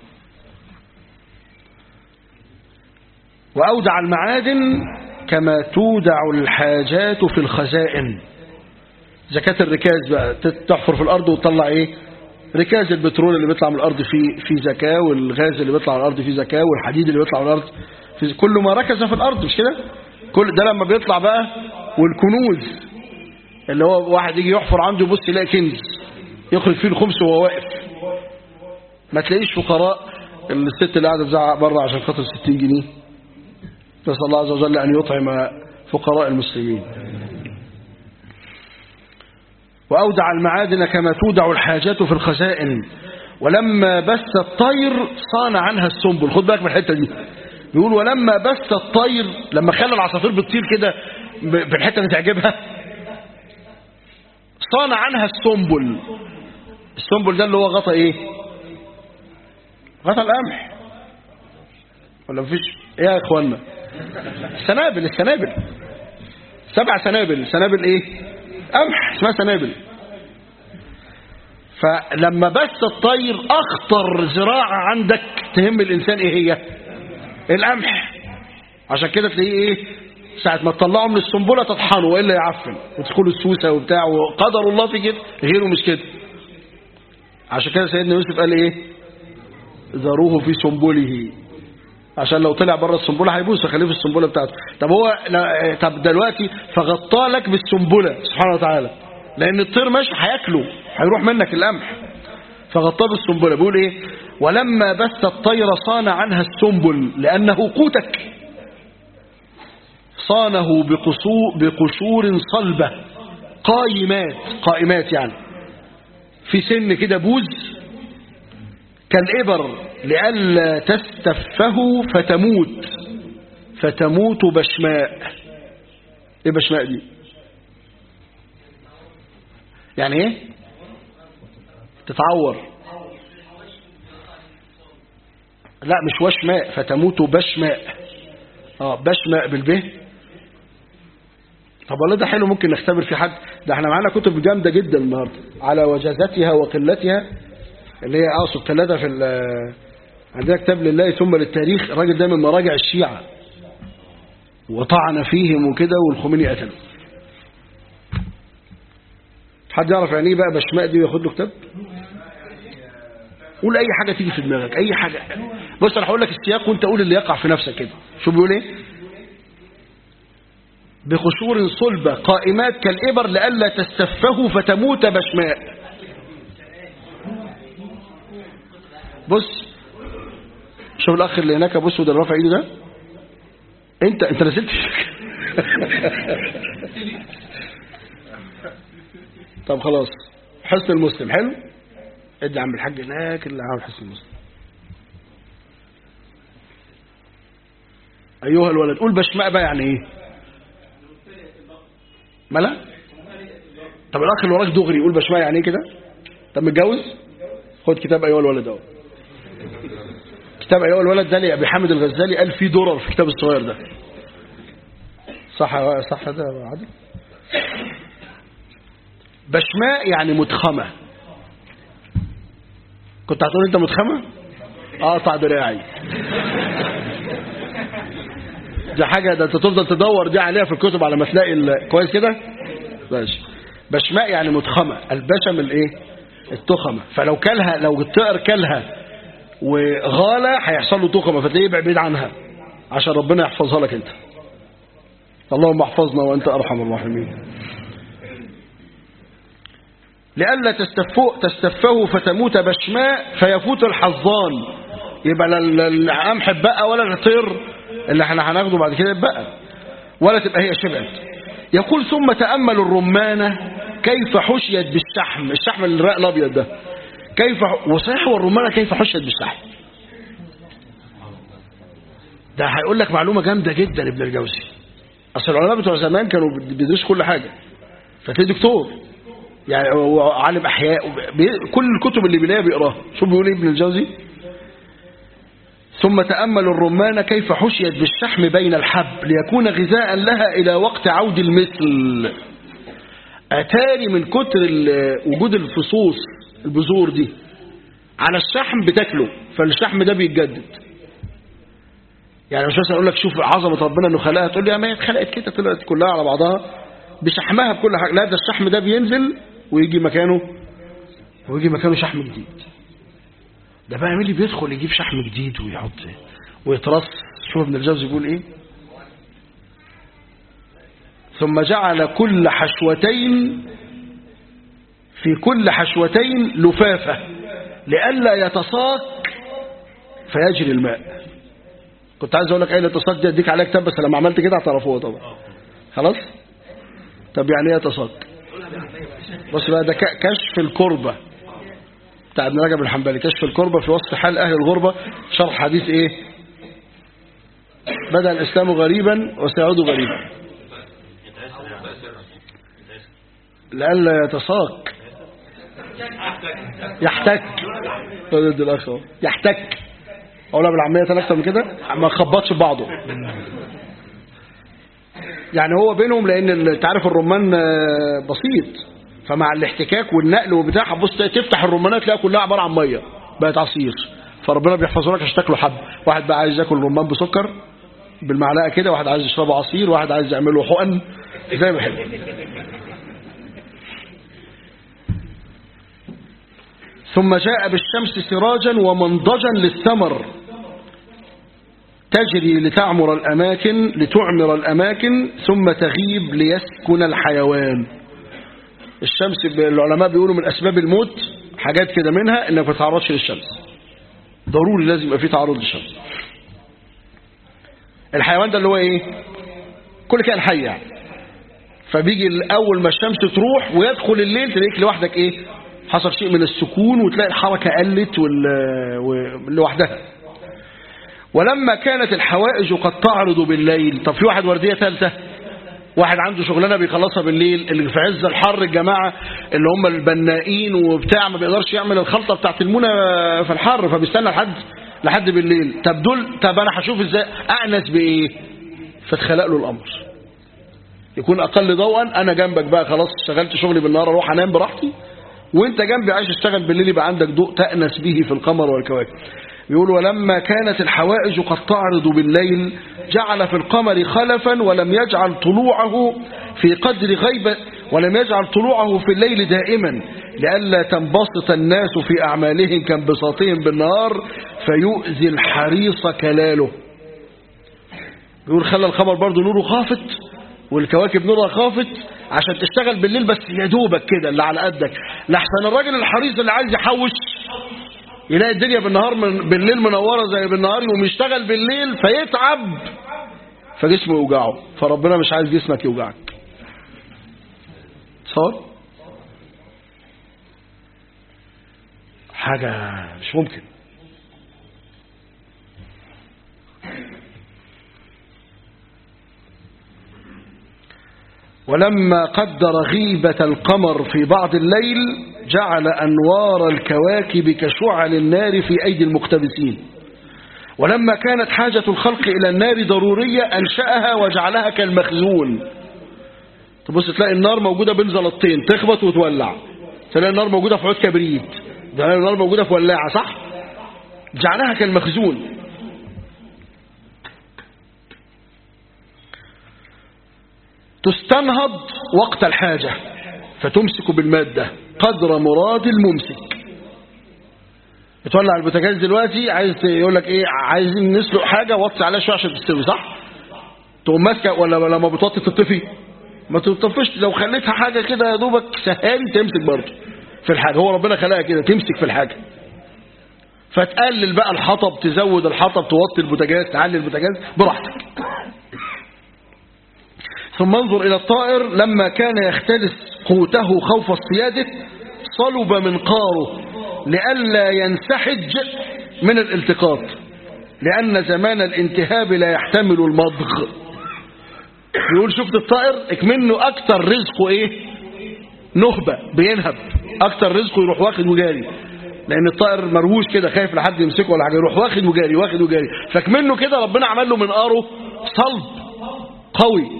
وأودع المعادن كما تودع الحاجات في الخزائن زكاة الركاز بقى تحفر في الأرض وتطلع إيه ركاز البترول اللي بيطلع من الأرض فيه في زكاة والغاز اللي بيطلع من الأرض فيه زكاة والحديد اللي بيطلع من الأرض في كل ما ركز في الأرض مش كده كل ده لما بيطلع بقى والكنوز اللي هو واحد يجي يحفر عنده يبص يلاقي كنز يخرج فيه الخمس وهو واقف ما تلاقيش فقراء الست اللي قاعده تزعق بره عشان خاطر 60 جنيه نسال الله عز وجل ان يطعم فقراء المسلمين وأودع المعادن كما تودع الحاجات في الخزائن ولما بث الطير صان عنها السنبل خد بالك من الحتة دي بيقول ولما بث الطير لما خلى العصافير بتطير كده في الحتة اللي تعجبها صان عنها السنبل السنبل ده اللي هو غطى ايه غطى القمح ولا مفيش ايه يا اخوانا السنابل السنابل سبع سنابل سنابل ايه قمح اسمها سنابل فلما بث الطير اخطر زراعة عندك تهم الانسان ايه هي القمح عشان كده تلاقيه ايه ساعة ما تطلعه من السنبلة تطحنه وإلا يعفن وتدخلوا السوسة وبتاع وقدر الله في كده غيره مش كده عشان كده سيدنا يوسف قال ايه ذروه في سنبله عشان لو طلع بره السنبله هيبوظ فخليه في السنبله بتاعته طب هو لا طب دلوقتي فغطاه لك بالسنبله سبحانه وتعالى لان الطير ماشي هياكله هيروح منك القمح فغطاه بالسنبله بيقول ايه ولما بث الطير صان عنها السنبل لانه قوتك صانه بقصور بقشور صلبه قائمات قائمات يعني في سن كده بوز كالإبر لئلا تستفه فتموت فتموت بشماء ايه بشماء دي يعني ايه تتعور لا مش وشماء فتموت بشماء اه بشماء بالبه طب والله ده حلو ممكن نختبر في حد ده احنا معانا كتب جامدة جدا النهارده على وجازتها وقلتها اللي هي اقصد ثلاثة في عندنا كتاب لله ثم للتاريخ الراجل ده من مراجع الشيعة وطعن فيهم وكده والخميني قتله حد يعرف يعني ايه بقى بشماء دي وياخد له كتاب قول اي حاجة تيجي في دماغك اي حاجة بص انا هقول لك السياق وانت قول اللي يقع في نفسك كده شو بيقول ايه بقشور صلبة قائمات كالإبر لئلا تستفه فتموت بشماء بص شوف الاخ اللي هناك بص وده رافع ايده ده انت انت نزلت طب خلاص حسن المسلم حلو ادي عم الحاج هناك اللي عامل حسن المسلم ايها الولد قول بشماء بقى يعني ايه ملا طب الاخ اللي وراك دغري يقول بشماء يعني ايه كده طب متجوز خد كتاب ايها الولد اهو كتاب ايها الولد ده لابي حامد الغزالي قال فيه درر في الكتاب الصغير ده صح صح ده يا عادل بشماء يعني متخمه كنت هتقول انت متخمه اقطع دراعي دي حاجه ده انت تفضل تدور دي عليها في الكتب على ما تلاقي كويس كده ماشي بشماء يعني متخمه البشم الايه التخمه فلو كلها لو الطائر كلها وغالة هيحصل له تخمة فتلاقيه يبعد بعيد عنها عشان ربنا يحفظها لك انت اللهم احفظنا وانت ارحم الراحمين لئلا تستفه تستفه فتموت بشماء فيفوت الحظان يبقى لا القمح بقى ولا الطير اللي احنا هناخده بعد كده بقى ولا تبقى هي شبعت يقول ثم تأمل الرمانة كيف حشيت بالشحم الشحم الرق الابيض ده كيف وصحيح والرمانة كيف حشت بالشحم ده هيقول لك معلومة جامدة جدا ابن الجوزي أصل العلماء بتوع زمان كانوا بيدرسوا كل حاجة فتلاقي دكتور يعني هو عالم أحياء كل الكتب اللي بيلاقيها بيقراها شو بيقول ابن الجوزي ثم تأمل الرمانة كيف حشيت بالشحم بين الحب ليكون غذاء لها إلى وقت عود المثل أتاري من كتر وجود الفصوص البذور دي على الشحم بتاكله فالشحم ده بيتجدد يعني مش مثلا اقول لك شوف عظمه ربنا انه خلقها تقول لي ما هي اتخلقت كده طلعت كلها على بعضها بشحمها بكل حاجة لا ده الشحم ده بينزل ويجي مكانه ويجي مكانه شحم جديد ده بقى مين اللي بيدخل يجيب شحم جديد ويحط ويترص شوف ابن الجوزي بيقول ايه ثم جعل كل حشوتين في كل حشوتين لفافة لئلا يتساق فيجري الماء كنت عايز اقول لك ايه التصاق دي اديك عليها كتاب بس لما عملت كده هتعرفوها طبعا خلاص طب يعني ايه يتساق بص بقى ده ك- كشف الكربة بتاع ابن رجب الحنبلي كشف الكربة في وصف حال اهل الغربة شرح حديث ايه بدأ الاسلام غريبا وسيعود غريبا لئلا يتساق يحتك ولد الاخ أهو. يحتك اقولها بالعاميه ثلاثه اكتر من كده ما خبطش ببعضه يعني هو بينهم لان ال- انت عارف الرمان آه، بسيط فمع الاحتكاك والنقل وبتاع بص تفتح الرمانات تلاقيها كلها عباره عن ميه بقت عصير فربنا بيحفظه لك عشان تاكله حب واحد بقى عايز ياكل رمان بسكر بالمعلقه كده واحد عايز يشربه عصير واحد عايز يعمله حقن زي ما يحب ثم جاء بالشمس سراجا ومنضجا للثمر تجري لتعمر الأماكن لتعمر الأماكن ثم تغيب ليسكن الحيوان الشمس ب- العلماء بيقولوا من أسباب الموت حاجات كده منها إنك ما تتعرضش للشمس ضروري لازم يبقى فيه تعرض للشمس الحيوان ده اللي هو إيه كل كائن حي يعني فبيجي اول ما الشمس تروح ويدخل الليل تلاقيك لوحدك ايه حصل شيء من السكون وتلاقي الحركة قلت وال... و- لوحدها ولما كانت الحوائج قد تعرض بالليل طب في واحد وردية ثالثة واحد عنده شغلانه بيخلصها بالليل اللي في عز الحر الجماعه اللي هم البنائين وبتاع ما بيقدرش يعمل الخلطه بتاعت المونه في الحر فبيستنى لحد لحد بالليل طب دول طب انا هشوف ازاي اعنس بايه فاتخلق له الامر يكون اقل ضوءا انا جنبك بقى خلاص اشتغلت شغلي بالنهار اروح انام براحتي وانت جنبي عايش تشتغل بالليل يبقى عندك ضوء تأنس به في القمر والكواكب يقول ولما كانت الحوائج قد تعرض بالليل جعل في القمر خلفا ولم يجعل طلوعه في قدر غيبة ولم يجعل طلوعه في الليل دائما لئلا تنبسط الناس في أعمالهم كانبساطهم بالنهار فيؤذي الحريص كلاله يقول خلى القمر برضه نوره خافت والكواكب نورها خافت عشان تشتغل بالليل بس يا دوبك كده اللي على قدك لحسن الراجل الحريص اللي عايز يحوش يلاقي الدنيا بالنهار من بالليل منوره زي بالنهار يقوم يشتغل بالليل فيتعب فجسمه يوجعه فربنا مش عايز جسمك يوجعك صار حاجة مش ممكن ولما قدر غيبة القمر في بعض الليل جعل أنوار الكواكب كشعل النار في أيدي المقتبسين ولما كانت حاجة الخلق إلى النار ضرورية أنشأها وجعلها كالمخزون تبص تلاقي النار موجودة بين زلطتين تخبط وتولع تلاقي النار موجودة في عود كبريت تلاقي النار موجودة في ولاعة صح جعلها كالمخزون تستنهض وقت الحاجة فتمسك بالمادة قدر مراد الممسك تولع البوتاجاز دلوقتي عايز يقول لك ايه عايزين نسلق حاجة وطي عليها شوية عشان تستوي صح تقوم ماسكه ولا لما بتوطي تطفي ما تطفش لو خليتها حاجة كده يا دوبك سهاري تمسك برضه في الحاجة هو ربنا خلقها كده تمسك في الحاجة فتقلل بقى الحطب تزود الحطب توطي البوتاجاز تعلي البوتاجاز براحتك ثم انظر إلى الطائر لما كان يختلس قوته خوف اصطياده صلب منقاره لئلا ينسحج من الالتقاط لأن زمان الانتهاب لا يحتمل المضغ يقول شفت الطائر اكمنه أكتر رزقه إيه نهبة بينهب أكتر رزقه يروح واخد وجاري لأن الطائر مروش كده خايف لحد يمسكه ولا حاجة يروح واخد وجاري واخد وجاري فاكمنه كده ربنا عمل له منقاره صلب قوي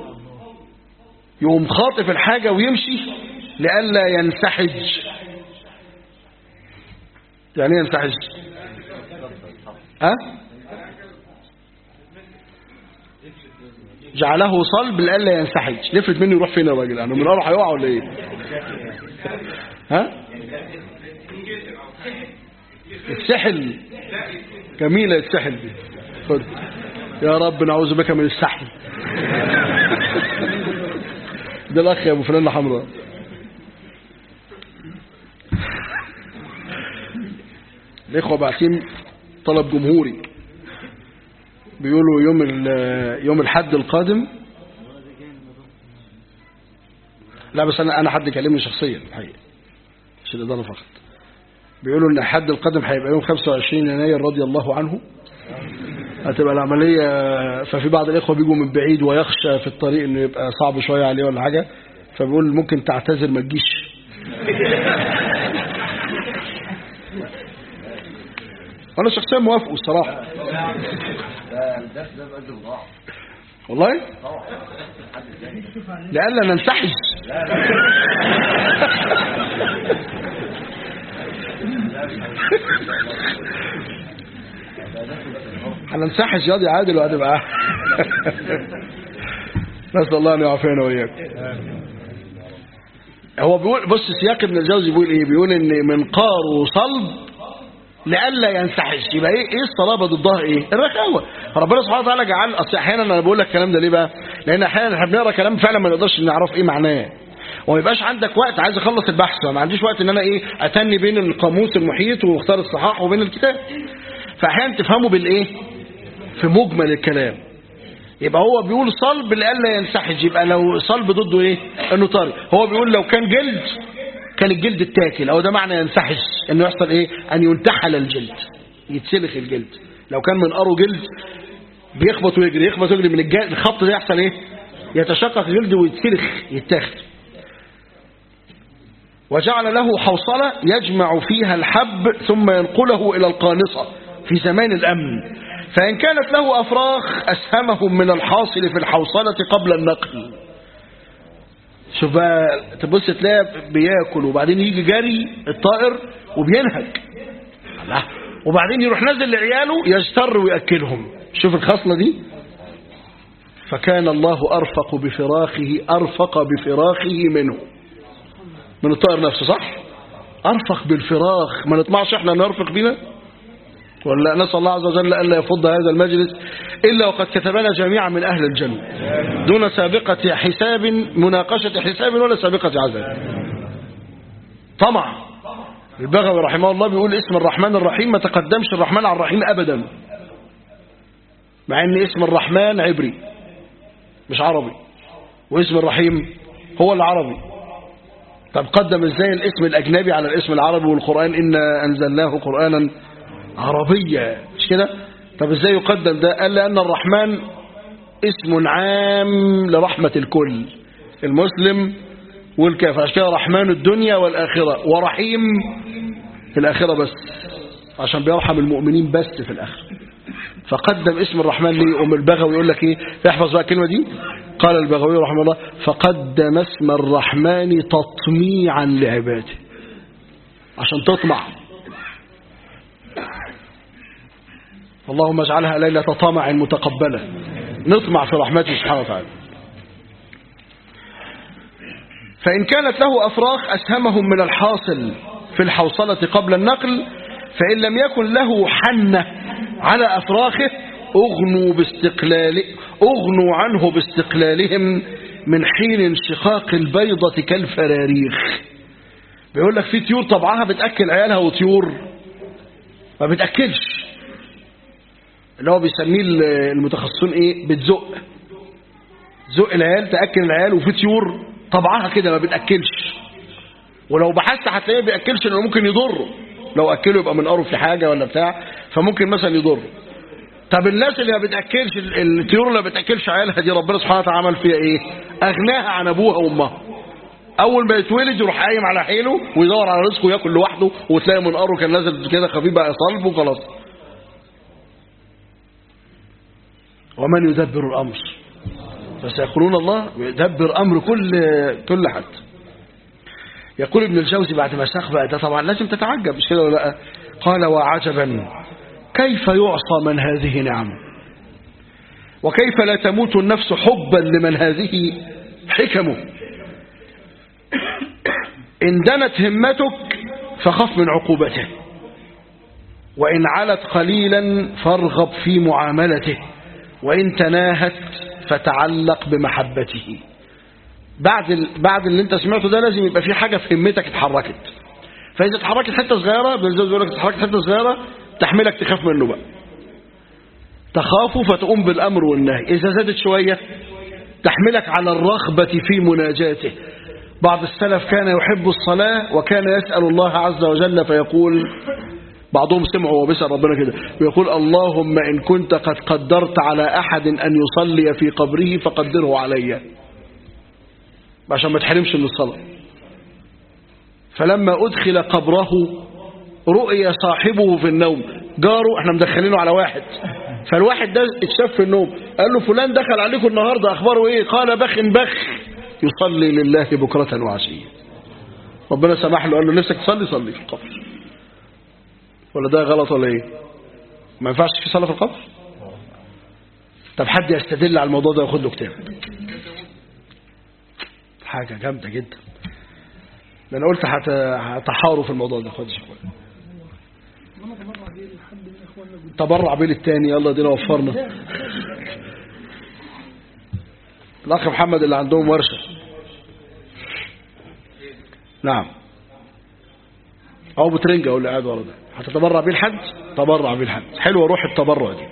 يقوم خاطف الحاجة ويمشي لئلا ينسحج يعني ايه ينسحج ها جعله صلب لئلا ينسحج نفلت منه يروح فين يا راجل انا من الارض هيقع ولا ايه ها السحل جميلة السحل دي خد يا رب نعوذ بك من السحل ده الاخ يا ابو فلانة حمراء الاخوه باعتين طلب جمهوري بيقولوا يوم ال- يوم الحد القادم لا بس انا انا حد كلمني شخصيا الحقيقه مش الاداره فقط بيقولوا ان الحد القادم هيبقى يوم 25 يناير رضي الله عنه هتبقى العمليه ففي بعض الاخوه بيجوا من بعيد ويخشى في الطريق انه يبقى صعب شويه عليه ولا حاجه فبيقول ممكن تعتذر ما تجيش وانا شخصيا موافقه الصراحه والله لألا ننسحج هننسحج ياضي عادل وهتبقى نسأل الله أن يعافينا وإياكم هو بيقول بص سياق ابن الجوزي بيقول ايه بيقول ان منقار صلب لئلا ينسحج يبقى ايه ايه الصلابه ضدها ايه الرخاوه ربنا سبحانه وتعالى جعل اصل احيانا انا بقول لك الكلام ده ليه بقى لان احيانا احنا بنقرا كلام فعلا ما نقدرش نعرف ايه معناه وما يبقاش عندك وقت عايز اخلص البحث ما عنديش وقت ان انا ايه اتني بين القاموس المحيط واختار الصحاح وبين الكتاب فاحيانا تفهمه بالايه في مجمل الكلام يبقى هو بيقول صلب لئلا ينسحج يبقى لو صلب ضده ايه انه طري هو بيقول لو كان جلد كان الجلد اتاكل او ده معنى ينسحج انه يحصل ايه ان ينتحل الجلد يتسلخ الجلد لو كان من قره جلد بيخبط ويجري يخبط ويجري من الجلد الخبط ده يحصل ايه يتشقق الجلد ويتسلخ يتاخد وجعل له حوصلة يجمع فيها الحب ثم ينقله إلى القانصة في زمان الأمن فإن كانت له أفراخ أسهمهم من الحاصل في الحوصلة قبل النقل شوف بقى تبص تلاقي بياكل وبعدين يجي جري الطائر وبينهج الله وبعدين يروح نازل لعياله يجتر ويأكلهم شوف الخصلة دي فكان الله أرفق بفراخه أرفق بفراخه منه من الطائر نفسه صح أرفق بالفراخ ما نطمعش احنا نرفق بنا ولا نسأل الله عز وجل ألا يفض هذا المجلس إلا وقد كتبنا جميعا من أهل الجنة دون سابقة حساب مناقشة حساب ولا سابقة عذاب طمع البغوي رحمه الله بيقول اسم الرحمن الرحيم ما تقدمش الرحمن على الرحيم أبدا مع ان اسم الرحمن عبري مش عربي واسم الرحيم هو العربي طب قدم ازاي الاسم الاجنبي على الاسم العربي والقرآن إنا أنزلناه قرآنا عربية مش كده طب ازاي يقدم ده قال لأن الرحمن اسم عام لرحمة الكل المسلم والكافر عشان كده رحمن الدنيا والآخرة ورحيم في الآخرة بس عشان بيرحم المؤمنين بس في الآخرة فقدم اسم الرحمن ليه أم البغوي يقول لك ايه احفظ بقى الكلمة دي قال البغوي رحمه الله فقدم اسم الرحمن تطميعا لعباده عشان تطمع اللهم اجعلها ليلة طمع متقبلة نطمع في رحمته سبحانه وتعالى فإن كانت له أفراخ أسهمهم من الحاصل في الحوصلة قبل النقل فإن لم يكن له حنة على أفراخه أغنوا باستقلال أغنوا عنه باستقلالهم من حين انشقاق البيضة كالفراريخ بيقول لك في طيور طبعها بتأكل عيالها وطيور ما بتأكلش اللي هو بيسميه المتخصصون ايه بتزق زق العيال تأكل العيال وفي طيور طبعها كده ما بتأكلش ولو بحثت هتلاقيه بيأكلش لانه ممكن يضره لو أكله يبقى من قره في حاجة ولا بتاع فممكن مثلا يضره طب الناس اللي ما بتأكلش الطيور اللي ما بتأكلش عيالها دي ربنا سبحانه وتعالى عمل فيها ايه أغناها عن أبوها وأمها أول ما يتولد يروح قايم على حيله ويدور على رزقه وياكل لوحده وتلاقي منقاره كان نازل كده خفيف بقى صلب وخلاص ومن يدبر الأمر فسيقولون الله يدبر أمر كل كل حد يقول ابن الجوزي بعد ما ساق بقى ده طبعا لازم تتعجب مش كده ولا لا قال وعجبا كيف يعصى من هذه نعم وكيف لا تموت النفس حبا لمن هذه حكمه إن دنت همتك فخف من عقوبته وإن علت قليلا فارغب في معاملته وإن تناهت فتعلق بمحبته بعد ال... بعد اللي انت سمعته ده لازم يبقى في حاجة في همتك اتحركت فإذا اتحركت حتة صغيرة بالزوج يقول لك اتحركت حتة صغيرة تحملك تخاف منه بقى تخاف فتقوم بالأمر والنهي إذا زادت شوية تحملك على الرغبة في مناجاته بعض السلف كان يحب الصلاة وكان يسأل الله عز وجل فيقول بعضهم سمعوا وهو بيسأل ربنا كده ويقول اللهم إن كنت قد قدرت على أحد أن يصلي في قبره فقدره علي عشان ما تحرمش من الصلاة فلما أدخل قبره رؤي صاحبه في النوم جاره احنا مدخلينه على واحد فالواحد ده اتشاف في النوم قال له فلان دخل عليكم النهاردة أخباره ايه قال بخ بخ يصلي لله بكرة وعشية ربنا سمح له قال له نفسك تصلي صلي في القبر ولا ده غلط ولا ايه ما ينفعش في صلاة في القبر طب حد يستدل على الموضوع ده وياخد له كتاب حاجة جامدة جدا ده انا قلت هت- هتحاروا في الموضوع ده خد شكوى تبرع بيه للتاني يلا دينا وفرنا الاخ محمد اللي عندهم ورشة نعم او بترنجة اللي قاعد ورا ده هتتبرع بيه لحد تبرع بيه لحد حلوه روح التبرع دي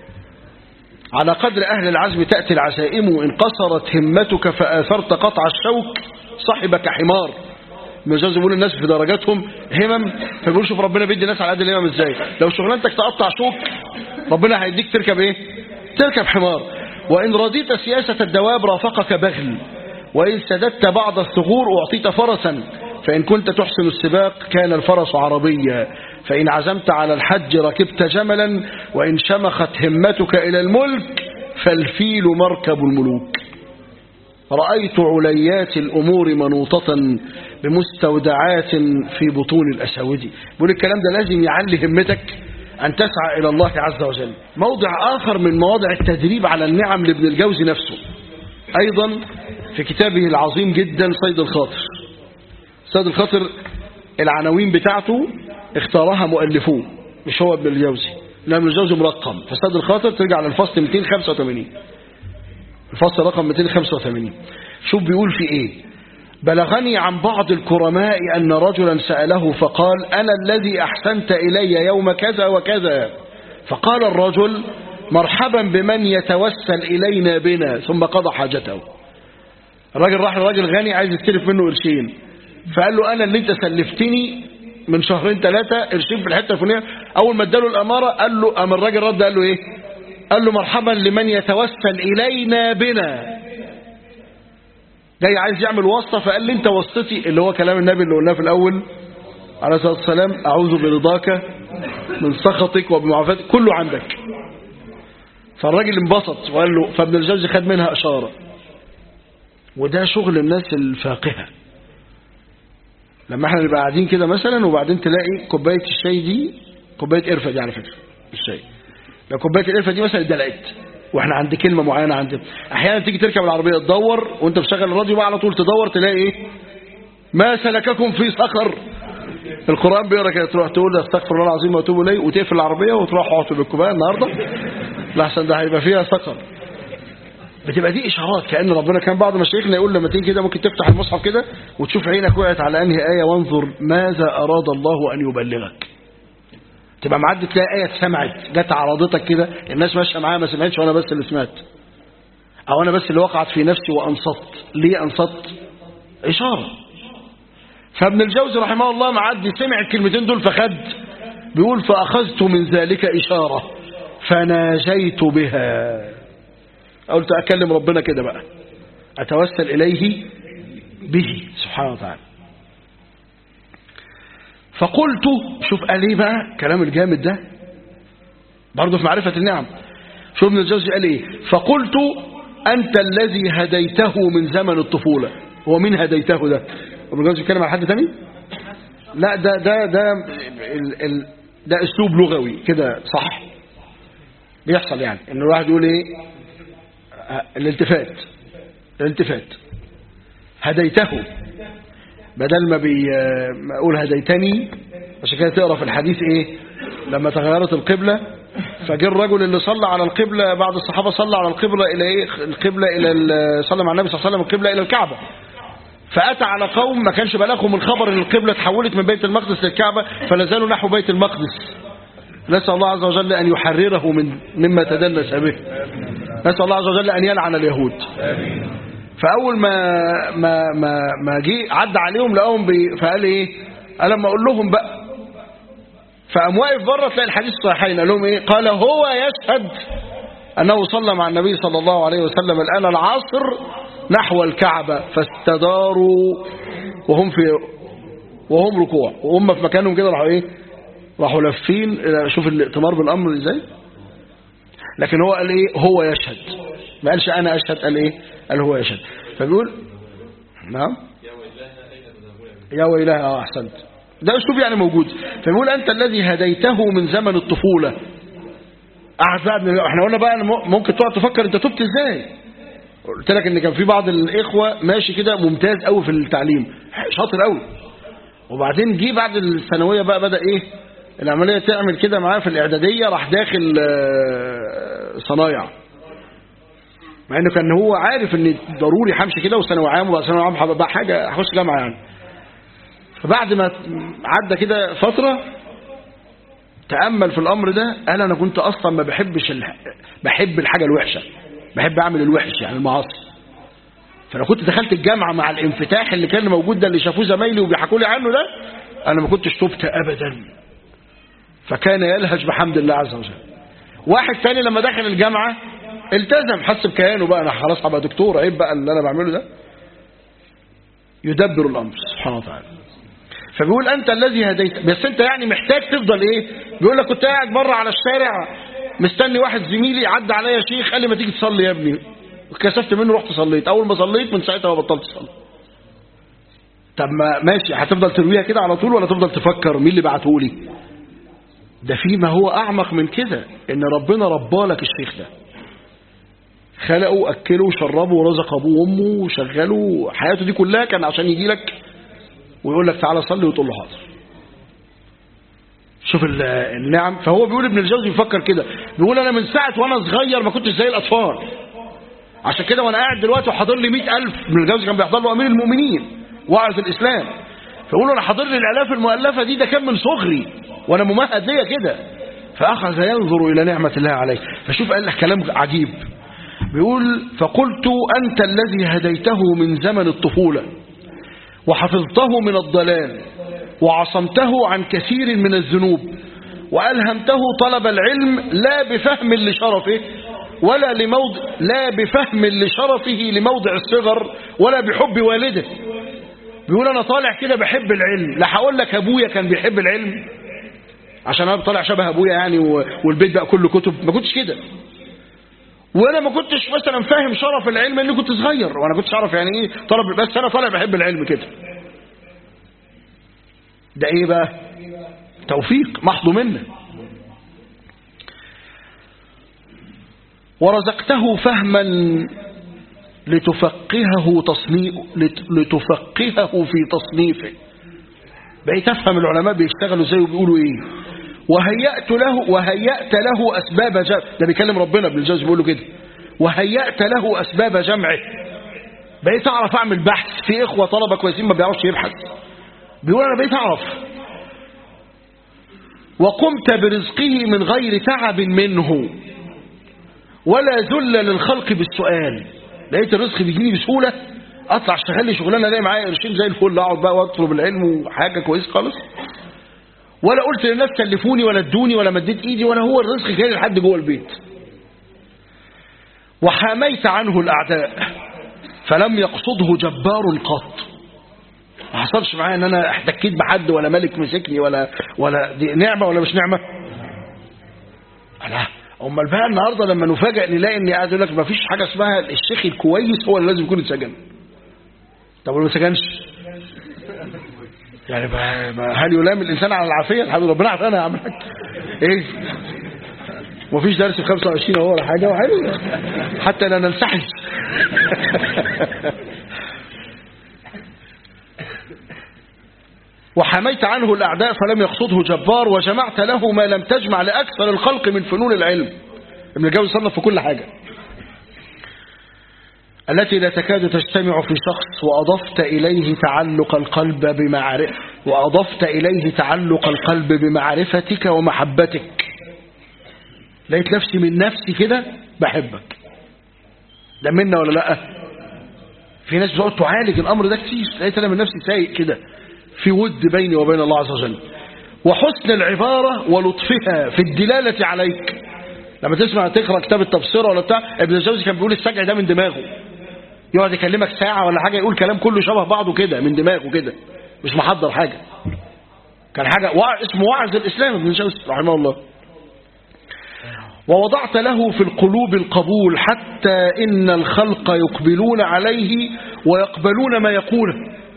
على قدر أهل العزم تأتي العزائم إن قصرت همتك فآثرت قطع الشوك صاحبك حمار مجاز بيقول الناس في درجاتهم همم فبيقول شوف ربنا بيدي الناس على قد الهمم ازاي لو شغلانتك تقطع شوك ربنا هيديك تركب ايه تركب حمار وإن رضيت سياسة الدواب رافقك بغل وإن سددت بعض الثغور أعطيت فرسا فإن كنت تحسن السباق كان الفرس عربيا فإن عزمت على الحج ركبت جملا وإن شمخت همتك إلى الملك فالفيل مركب الملوك رأيت عليات الأمور منوطة بمستودعات في بطون الأساودي بقول الكلام ده لازم يعلي همتك أن تسعى إلى الله عز وجل موضع آخر من مواضع التدريب على النعم لابن الجوزي نفسه أيضا في كتابه العظيم جدا صيد الخاطر صيد الخاطر العناوين بتاعته اختارها مؤلفوه مش هو ابن الجوزي لأن ابن الجوزي مرقم فصيد الخاطر ترجع للفصل 285 الفصل رقم 285 شوف بيقول في ايه بلغني عن بعض الكرماء أن رجلا سأله فقال أنا الذي أحسنت إلي يوم كذا وكذا فقال الرجل مرحبا بمن يتوسل إلينا بنا ثم قضى حاجته الراجل راح لراجل غني عايز يستلف منه قرشين فقال له أنا اللي أنت سلفتني من شهرين ثلاثة قرشين في الحتة الفلانية أول ما اداله الأمارة قال له أما الراجل رد قال له إيه قال له مرحبا لمن يتوسل إلينا بنا جاي عايز يعمل واسطة فقال لي انت واسطتي اللي هو كلام النبي اللي قلناه في الأول عليه الصلاة والسلام أعوذ برضاك من سخطك وبمعافاتك كله عندك فالراجل انبسط وقال له فابن الجوزي خد منها إشارة وده شغل الناس الفاقهة لما احنا نبقى قاعدين كده مثلا وبعدين تلاقي كوباية الشاي دي كوباية قرفة دي على فكرة الشاي لو كوبايه القرفه دي مثلا اتدلقت واحنا عند كلمه معينه عند احيانا تيجي تركب العربيه تدور وانت بتشغل الراديو بقى على طول تدور تلاقي ايه ما سلككم في سقر القران بيقرا كده تروح تقول استغفر الله العظيم واتوب اليه وتقفل العربيه وتروح اقعد بالكوبايه النهارده لحسن ده هيبقى فيها سقر بتبقى دي اشارات كان ربنا كان بعض مشايخنا يقول لما تيجي كده ممكن تفتح المصحف كده وتشوف عينك وقعت على انهي ايه وانظر ماذا اراد الله ان يبلغك تبقى معدي تلاقي آية اتسمعت جت عرضتك كده الناس ماشيه معايا ما سمعتش وانا بس اللي سمعت او انا بس اللي وقعت في نفسي وانصت ليه انصت اشاره فابن الجوزي رحمه الله معدي سمع الكلمتين دول فخد بيقول فاخذت من ذلك اشاره فناجيت بها قلت اكلم ربنا كده بقى اتوسل اليه به سبحانه وتعالى فقلت شوف قال ايه بقى كلام الجامد ده برضه في معرفة النعم شوف ابن الجوزي قال ايه فقلت انت الذي هديته من زمن الطفولة هو مين هديته ده ابن الجوزي بيتكلم على حد تاني لا ده ده ده ال ال ده اسلوب لغوي كده صح بيحصل يعني ان الواحد يقول ايه الالتفات الالتفات هديته بدل ما بي ما اقول هديتني عشان كده تقرا في الحديث ايه لما تغيرت القبلة فجاء الرجل اللي صلى على القبلة بعض الصحابة صلى على القبلة الى ايه القبلة الى ال- صلى مع النبي صلى الله عليه وسلم القبلة الى الكعبة فأتى على قوم ما كانش بلغهم الخبر ان القبلة تحولت من بيت المقدس للكعبة فلا زالوا نحو بيت المقدس نسأل الله عز وجل أن يحرره من مما تدنس به نسأل الله عز وجل أن يلعن اليهود فأول ما ما ما ما جه عدى عليهم لقاهم بي فقال إيه قال لما أقول لهم بقى فقام واقف بره تلاقي الحديث صحيحين قال لهم إيه قال هو يشهد أنه صلى مع النبي صلى الله عليه وسلم الآن العصر نحو الكعبة فاستداروا وهم في وهم ركوع وهم في مكانهم كده راحوا ايه راحوا لافين شوف الائتمار بالامر ازاي لكن هو قال ايه هو يشهد ما قالش انا اشهد قال ايه قال هو يشهد فبيقول نعم يا ويلها اه احسنت ده اسلوب يعني موجود فبيقول انت الذي هديته من زمن الطفوله قعد بقى من- احنا قلنا بقى إن ممكن تقعد تفكر انت تبت ازاي قلت لك ان كان في بعض الاخوه ماشي كده ممتاز قوي في التعليم شاطر قوي وبعدين جه بعد الثانويه بقى بدا ايه العمليه تعمل كده معاه في الاعداديه راح داخل آه، صنايع مع انه كان هو عارف ان ضروري همشي كده وثانوي عام وبعد ثانوي عام هبقى حاجه هخش جامعه يعني فبعد ما عدى كده فتره تامل في الامر ده قال انا كنت اصلا ما بحبش الح... بحب الحاجه الوحشه بحب اعمل الوحش يعني المعاصي فلو كنت دخلت الجامعه مع الانفتاح اللي كان موجود ده اللي شافوه زمايلي وبيحكوا لي عنه ده انا ما كنتش تبت ابدا فكان يلهج بحمد الله عز وجل واحد تاني لما دخل الجامعه التزم حس بكيانه بقى انا خلاص هبقى دكتور عيب بقى اللي انا بعمله ده يدبر الامر سبحانه وتعالى فبيقول انت الذي هديت بس انت يعني محتاج تفضل ايه بيقول لك كنت قاعد بره على الشارع مستني واحد زميلي عدى عليا شيخ قال لي ما تيجي تصلي يا ابني كسفت منه رحت صليت اول ما صليت من ساعتها ما بطلت صلاه طب ما ماشي هتفضل ترويها كده على طول ولا تفضل تفكر مين اللي بعته لي ده في ما هو اعمق من كده ان ربنا ربالك الشيخ ده خلقه واكله وشربه ورزق ابوه وامه وشغله حياته دي كلها كان عشان يجي لك ويقول لك تعالى صلي وتقول له حاضر شوف ال- النعم فهو بيقول ابن الجوزي بيفكر كده بيقول انا من ساعه وانا صغير ما كنتش زي الاطفال عشان كده وانا قاعد دلوقتي وحاضر لي 100000 ابن الجوزي كان بيحضر له امير المؤمنين واعظ الاسلام فيقول انا حاضر لي الالاف المؤلفه دي ده كان من صغري وانا ممهد ليا كده فاخذ ينظر الى نعمه الله عليه فشوف قال لك كلام عجيب بيقول فقلت انت الذي هديته من زمن الطفوله وحفظته من الضلال وعصمته عن كثير من الذنوب وألهمته طلب العلم لا بفهم لشرفه ولا لموضع لا بفهم لشرفه لموضع الصغر ولا بحب والده بيقول أنا طالع كده بحب العلم لا هقول لك أبويا كان بيحب العلم عشان أنا طالع شبه أبويا يعني و- والبيت بقى كله كتب ما كنتش كده وانا ما كنتش مثلا فاهم شرف العلم اني كنت صغير وانا كنتش اعرف يعني ايه طلب بس انا طالع بحب العلم كده ده ايه بقى توفيق محض منه ورزقته فهما لتفقهه تصنيف لتفقهه في تصنيفه بقيت افهم العلماء بيشتغلوا ازاي وبيقولوا ايه وهيأت له وهيأت له اسباب جمع ده بيكلم ربنا ابن الجوزي بيقول له كده وهيأت له اسباب جمعه بقيت اعرف اعمل بحث في اخوه طلبه كويسين ما بيعرفش يبحث بيقول انا بقيت اعرف وقمت برزقه من غير تعب منه ولا ذل للخلق بالسؤال لقيت الرزق بيجيني بسهوله اطلع اشتغل لي شغلانه الاقي معايا قرشين زي الفل اقعد بقى واطلب العلم وحاجه كويس خالص ولا قلت للناس كلفوني ولا ادوني ولا مديت ايدي ولا هو الرزق جاي لحد جوه البيت وحاميت عنه الاعداء فلم يقصده جبار قط ما حصلش معايا ان انا احتكيت بحد ولا ملك مسكني ولا ولا دي نعمه ولا مش نعمه لا امال بقى النهارده لما نفاجئ نلاقي ان قاعد يقول لك ما فيش حاجه اسمها الشيخ الكويس هو اللي لازم يكون اتسجن طب ولو ما سجنش يعني بقى- بقى هل يلام الانسان على العافيه الحمد لله ربنا عافانا يا عم الحاج ايه ومفيش درس ب 25 اهو ولا حاجه وحلو حتى لا ننسحب وحميت عنه الأعداء فلم يقصده جبار وجمعت له ما لم تجمع لأكثر الخلق من فنون العلم ابن الجوزي صنف في كل حاجة التي لا تكاد تجتمع في شخص وأضفت إليه تعلق القلب بمعرفة وأضفت إليه تعلق القلب بمعرفتك ومحبتك لقيت نفسي من نفسي كده بحبك ده منا ولا لا في ناس بتقعد تعالج الأمر ده كتير لقيت أنا من نفسي سايق كده في ود بيني وبين الله عز وجل وحسن العبارة ولطفها في الدلالة عليك لما تسمع تقرأ كتاب التبصرة ولا بتاع ابن الجوزي كان بيقول السجع ده من دماغه يقعد يكلمك ساعة ولا حاجة يقول كلام كله شبه بعضه كده من دماغه كده مش محضر حاجة كان حاجة وع... اسمه وعظ الإسلام ابن الجوزي رحمه الله ووضعت له في القلوب القبول حتى إن الخلق يقبلون عليه ويقبلون ما يقوله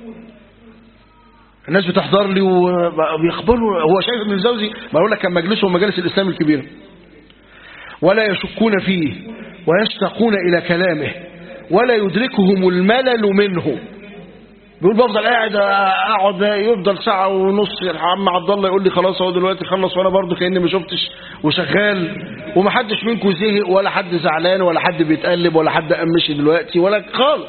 الناس بتحضر لي وبيقبلوا هو شايف ابن الجوزي ما اقول لك كان مجلسه مجالس الاسلام الكبيره ولا يشكون فيه ويشتاقون الى كلامه ولا يدركهم الملل منه بيقول بفضل قاعد اقعد يفضل ساعه ونص عم عبد الله يقول لي خلاص هو دلوقتي خلص وانا برضه كاني ما شفتش وشغال ومحدش منكم زهق ولا حد زعلان ولا حد بيتقلب ولا حد قمشي دلوقتي ولا خالص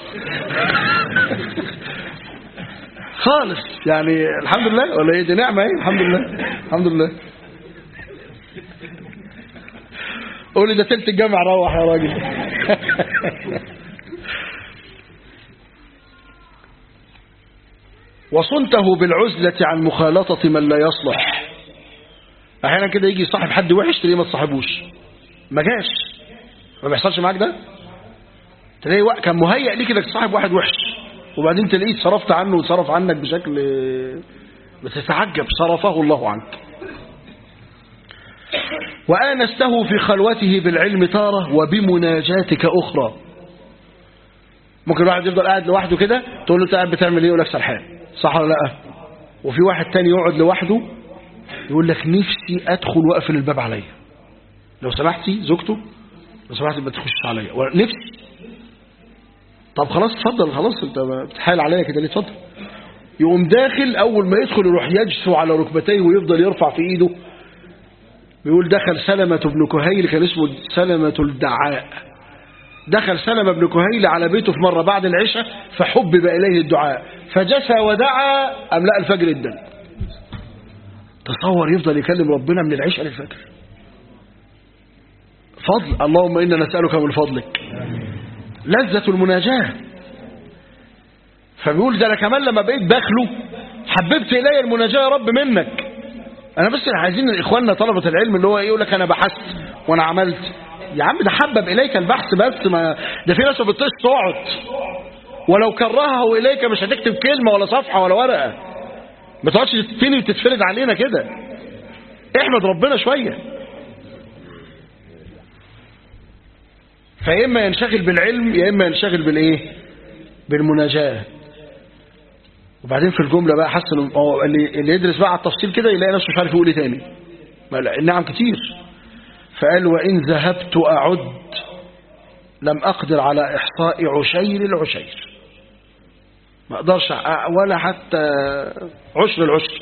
خالص يعني الحمد لله ولا ايه دي نعمه ايه الحمد لله الحمد لله قولي ده تلت الجامع روح يا راجل وصنته بالعزلة عن مخالطة من لا يصلح احيانا كده يجي صاحب حد وحش تلاقيه ما تصاحبوش ما جاش ما بيحصلش معاك ده تلاقي وق- كان مهيأ ليك انك تصاحب واحد وحش وبعدين تلاقيه صرفت عنه وصرف عنك بشكل بتتعجب صرفه الله عنك وآنسته في خلوته بالعلم تارة وبمناجاتك أخرى ممكن واحد يفضل قاعد لوحده كده تقول له انت قاعد بتعمل ايه يقول لك سرحان صح ولا لا وفي واحد تاني يقعد لوحده يقول لك نفسي ادخل واقفل الباب عليا لو سمحتي زوجته لو سمحتي ما تخشش عليا نفسي طب خلاص اتفضل خلاص انت بتحايل عليا كده ليه اتفضل يقوم داخل اول ما يدخل يروح يجثو على ركبتيه ويفضل يرفع في ايده بيقول دخل سلمة بن كهيل كان اسمه سلمة الدعاء دخل سلمة بن كهيل على بيته في مرة بعد العشاء فحبب إليه الدعاء فجسى ودعا أم لا الفجر الدم تصور يفضل يكلم ربنا من العشاء للفجر فضل اللهم إنا نسألك من فضلك لذة المناجاة فبيقول ده أنا كمان لما بقيت داخله حببت إلي المناجاة يا رب منك أنا بس عايزين إخواننا طلبة العلم اللي هو يقول لك أنا بحثت وأنا عملت يا عم ده حبب إليك البحث بس ما ده في ناس ما بتطيش تقعد ولو كرهه إليك مش هتكتب كلمة ولا صفحة ولا ورقة ما تقعدش تتفني وتتفرد علينا كده احمد ربنا شوية فيا إما ينشغل بالعلم يا إما ينشغل بالإيه بالمناجاة وبعدين في الجملة بقى حس إنه هو اللي, اللي يدرس بقى على التفصيل كده يلاقي نفسه مش عارف يقول ايه تاني ما لا، النعم كتير فقال وإن ذهبت أعد لم أقدر على إحصاء عشير العشير ما أقدرش أ- ولا حتى عشر العشر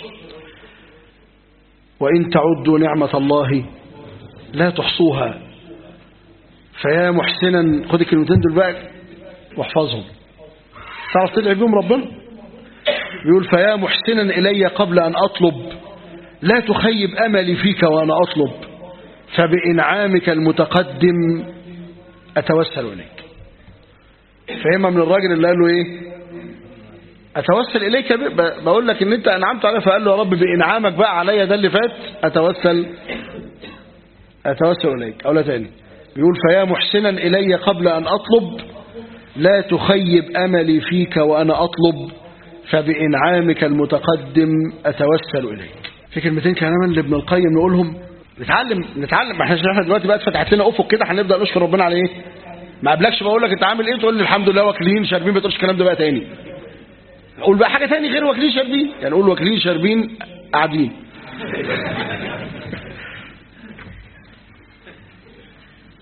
وإن تعدوا نعمة الله لا تحصوها فيا محسنا خد الكلمتين دول بقى واحفظهم تعرف تدعي بهم ربنا بيقول فيا محسنا إلي قبل أن أطلب لا تخيب أملي فيك وأنا أطلب فبإنعامك المتقدم أتوسل إليك فهمها من الراجل اللي قال له إيه أتوسل إليك ب- ب- بقول لك إن أنت أنعمت علي فقال له يا رب بإنعامك بقى عليا ده اللي فات أتوسل أتوسل إليك أو لا تاني بيقول فيا محسنا إلي قبل أن أطلب لا تخيب أملي فيك وأنا أطلب فبإنعامك المتقدم أتوسل إليك في كلمتين كمان لابن القيم نقولهم نتعلم نتعلم ما احنا احنا دلوقتي بقى اتفتحت لنا افق كده هنبدا نشكر ربنا على ايه ما قبلكش بقول لك انت عامل ايه تقول لي الحمد لله واكلين شاربين ما تقولش الكلام ده بقى تاني قول بقى حاجه تاني غير واكلين شاربين يعني قول واكلين شاربين قاعدين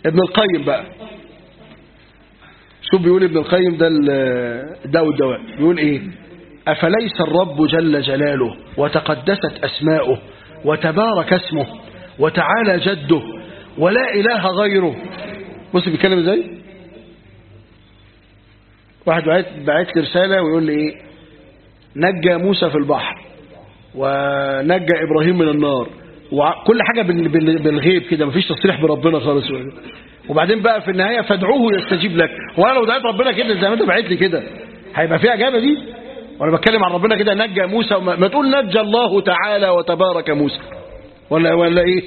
ابن القيم بقى شوف بيقول ابن القيم ده الداء والدواء بيقول ايه أفليس الرب جل جلاله وتقدست أسماؤه وتبارك اسمه وتعالى جده ولا إله غيره بص بيتكلم ازاي واحد بعت بعت لي رسالة ويقول لي ايه نجى موسى في البحر ونجى إبراهيم من النار وكل حاجة بال- بال- بالغيب كده مفيش تصريح بربنا خالص وبعدين بقى في النهاية فادعوه يستجيب لك وانا لو دعيت ربنا كده زي ما انت بعت لي كده هيبقى فيها اجابه دي وانا بتكلم عن ربنا كده نجى موسى وما ما تقول نجى الله تعالى وتبارك موسى ولا ولا ايه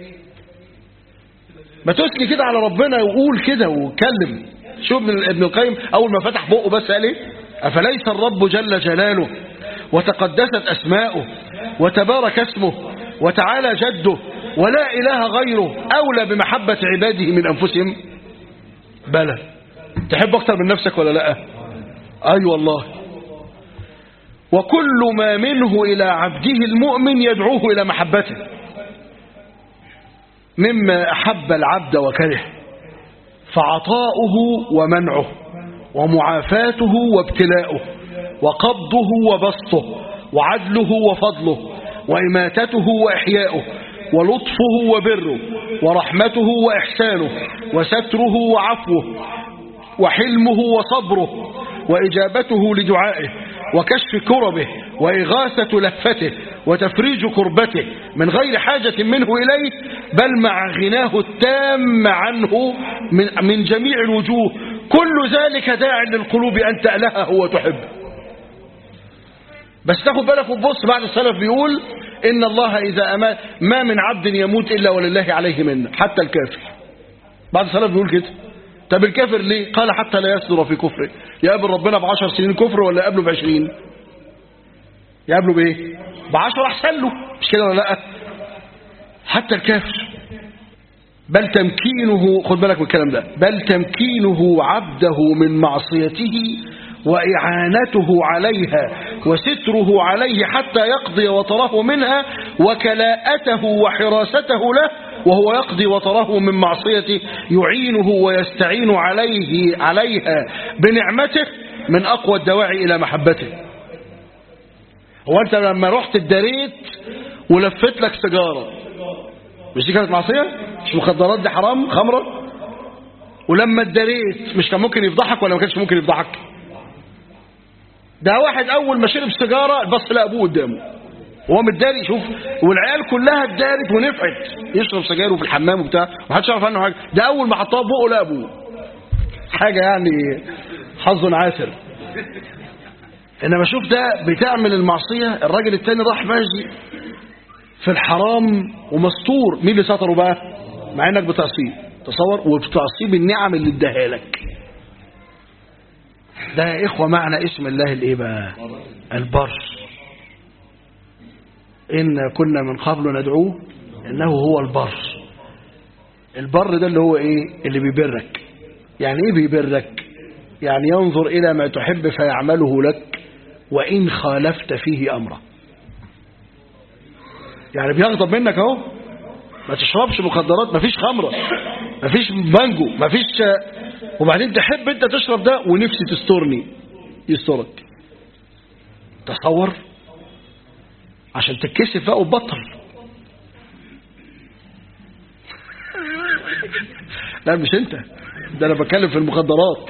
ما تثني كده على ربنا وقول كده واتكلم شوف ابن ابن القيم اول ما فتح بقه بس قال ايه افليس الرب جل جلاله وتقدست اسماؤه وتبارك اسمه وتعالى جده ولا اله غيره اولى بمحبه عباده من انفسهم بلى تحب اكتر من نفسك ولا لا اي أيوة والله وكل ما منه الى عبده المؤمن يدعوه الى محبته مما أحب العبد وكره فعطاؤه ومنعه ومعافاته وابتلاؤه وقبضه وبسطه وعدله وفضله وإماتته وإحياؤه ولطفه وبره ورحمته وإحسانه وستره وعفوه وحلمه وصبره وإجابته لدعائه وكشف كربه وإغاثة لهفته وتفريج كربته من غير حاجة منه إليه بل مع غناه التام عنه من, من جميع الوجوه كل ذلك داع للقلوب أن تألهه وتحبه بس تاخد بالك وتبص بعد السلف بيقول إن الله إذا أما ما من عبد يموت إلا ولله عليه منه حتى الكافر بعد السلف بيقول كده طب الكافر ليه قال حتى لا يصدر في كفره يقابل ربنا بعشر سنين كفر ولا يقابله بعشرين يقابله بايه بعشر احسن له مش كده ولا لا حتى الكافر بل تمكينه خد بالك من الكلام ده بل تمكينه عبده من معصيته وإعانته عليها وستره عليه حتى يقضي وطره منها وكلاءته وحراسته له وهو يقضي وطره من معصيته يعينه ويستعين عليه عليها بنعمته من أقوى الدواعي إلى محبته هو أنت لما رحت اداريت ولفت لك سيجارة مش دي كانت معصية مش مخدرات دي حرام خمرة ولما اداريت مش كان ممكن يفضحك ولا ما كانش ممكن يفضحك ده واحد أول ما شرب سيجارة بص لقى أبوه قدامه وهو متداري شوف والعيال كلها اتدارت ونفعت يشرب سجايره في الحمام وبتاع محدش يعرف عنه حاجه ده اول ما حطها بقه لقى ابوه حاجه يعني حظ عاسر انما شوف ده بتعمل المعصيه الراجل التاني راح ماشي في الحرام ومستور مين اللي ستره بقى مع انك بتعصيه تصور وبتعصيه بالنعم اللي اداها لك ده يا اخوه معنى اسم الله الايه بقى البر إن كنا من قبل ندعوه إنه هو البر البر ده اللي هو إيه اللي بيبرك يعني إيه بيبرك يعني ينظر إلى ما تحب فيعمله لك وإن خالفت فيه أمره يعني بيغضب منك أهو ما تشربش مخدرات ما فيش خمرة ما فيش مانجو ما فيش وبعدين تحب انت تشرب ده ونفسي تسترني يسترك تصور عشان تتكسف بقى وتبطل لا مش انت ده انا بتكلم في المخدرات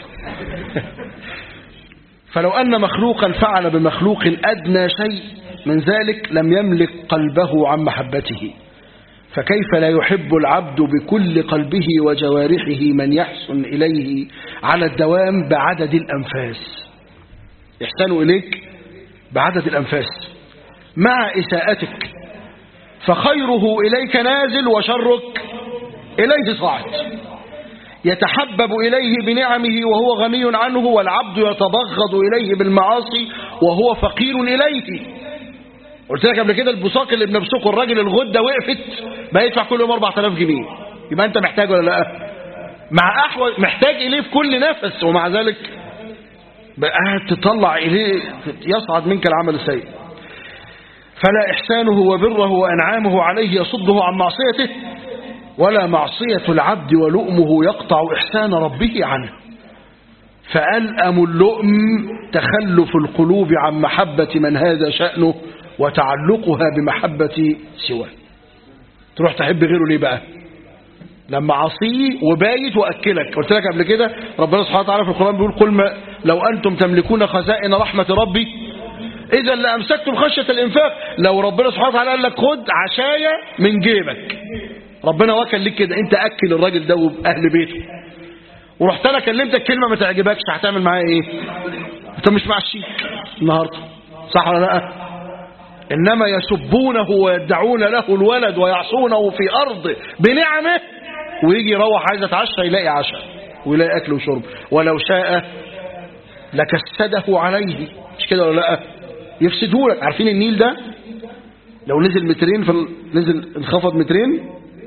فلو ان مخلوقا فعل بمخلوق ادنى شيء من ذلك لم يملك قلبه عن محبته فكيف لا يحب العبد بكل قلبه وجوارحه من يحسن إليه على الدوام بعدد الأنفاس يحسن إليك بعدد الأنفاس مع إساءتك فخيره إليك نازل وشرك إليه صاعد يتحبب إليه بنعمه وهو غني عنه والعبد يتبغض إليه بالمعاصي وهو فقير إليه قلت لك قبل كده البصاق اللي بنبصقه الراجل الغده وقفت بقى يدفع كل يوم 4000 جنيه يبقى انت محتاج ولا لا مع احوال محتاج اليه في كل نفس ومع ذلك بقى تطلع اليه يصعد منك العمل السيء فلا احسانه وبره وانعامه عليه يصده عن معصيته ولا معصية العبد ولؤمه يقطع إحسان ربه عنه فألأم اللؤم تخلف القلوب عن محبة من هذا شأنه وتعلقها بمحبة سواه تروح تحب غيره ليه بقى لما عصيه وبايت وأكلك قلت لك قبل كده ربنا سبحانه وتعالى في القرآن بيقول قل ما لو أنتم تملكون خزائن رحمة ربي إذا لأمسكتم خشية الإنفاق لو ربنا سبحانه وتعالى قال لك خد عشاية من جيبك ربنا وكل لك كده أنت أكل الراجل ده وأهل بيته ورحت أنا كلمتك كلمة ما تعجبكش هتعمل معايا إيه أنت مش معشيك النهاردة صح ولا لا إنما يسبونه ويدعون له الولد ويعصونه في أرضه بنعمه ويجي يروح عايز يتعشى يلاقي عشاء ويلاقي أكل وشرب ولو شاء لكسده عليه مش كده ولا لا يفسده لك عارفين النيل ده لو نزل مترين في ال... نزل انخفض مترين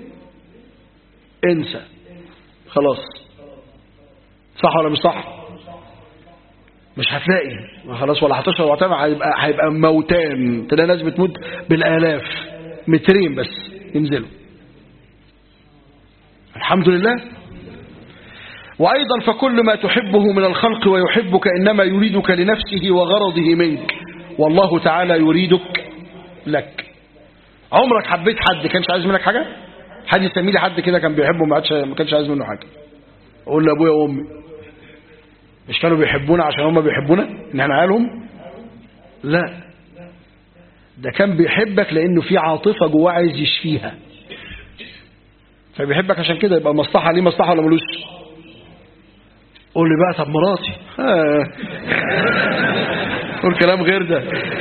انسى خلاص صح ولا مش صح مش هتلاقي ما خلاص ولا هتشرب ولا هيبقى هيبقى موتان تلاقي ناس بتموت بالالاف مترين بس ينزلوا الحمد لله وأيضا فكل ما تحبه من الخلق ويحبك إنما يريدك لنفسه وغرضه منك والله تعالى يريدك لك عمرك حبيت حد كانش عايز منك حاجة حد يسمي لي حد كده كان بيحبه ما ما كانش عايز منه حاجة اقول لابويا وامي مش كانوا بيحبونا عشان هم بيحبونا ان احنا عيالهم لا ده كان بيحبك لانه في عاطفة جواه عايز يشفيها فبيحبك عشان كده يبقى مصلحة ليه مصلحة ولا ملوش قول لي بقى طب مراتي قول كلام غير ده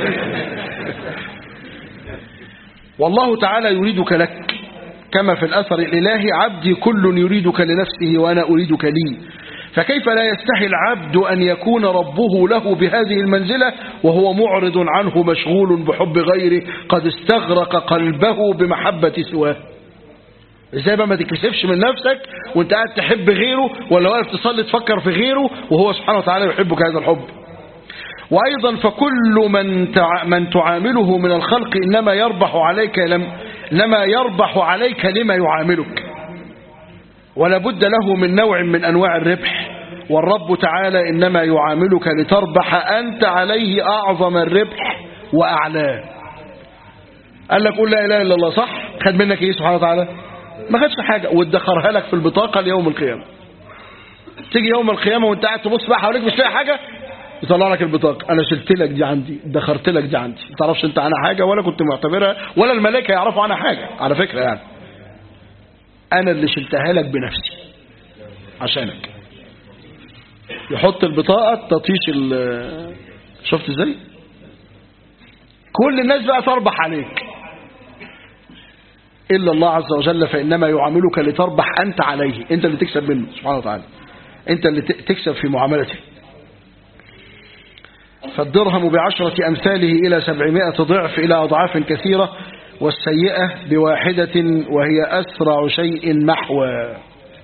والله تعالى يريدك لك كما في الأثر الإلهي عبدي كل يريدك لنفسه وأنا أريدك لي فكيف لا يستحي العبد أن يكون ربه له بهذه المنزلة وهو معرض عنه مشغول بحب غيره قد استغرق قلبه بمحبة سواه ازاي بقى ما تكسفش من نفسك وانت قاعد تحب غيره ولا واقف تصلي تفكر في غيره وهو سبحانه وتعالى يحبك هذا الحب وأيضا فكل من تع... من تعامله من الخلق إنما يربح عليك لم... لما يربح عليك لما يعاملك ولا بد له من نوع من أنواع الربح والرب تعالى إنما يعاملك لتربح أنت عليه أعظم الربح وأعلاه قال لك قول لا إله إلا الله صح خد منك إيه سبحانه وتعالى ما خدش حاجة وادخرها لك في البطاقة ليوم القيامة تيجي يوم القيامة وانت قاعد تبص بقى حواليك مش لاقي حاجة يطلع لك البطاقة انا شلت لك دي عندي دخرت لك دي عندي ما تعرفش انت عنها حاجة ولا كنت معتبرها ولا الملائكة يعرفوا عنها حاجة على فكرة يعني انا اللي شلتها لك بنفسي عشانك يحط البطاقة تطيش شفت ازاي كل الناس بقى تربح عليك إلا الله عز وجل فإنما يعاملك لتربح أنت عليه أنت اللي تكسب منه سبحانه وتعالى أنت اللي تكسب في معاملته فالدرهم بعشرة أمثاله إلى سبعمائة ضعف إلى أضعاف كثيرة والسيئة بواحدة وهي أسرع شيء محوى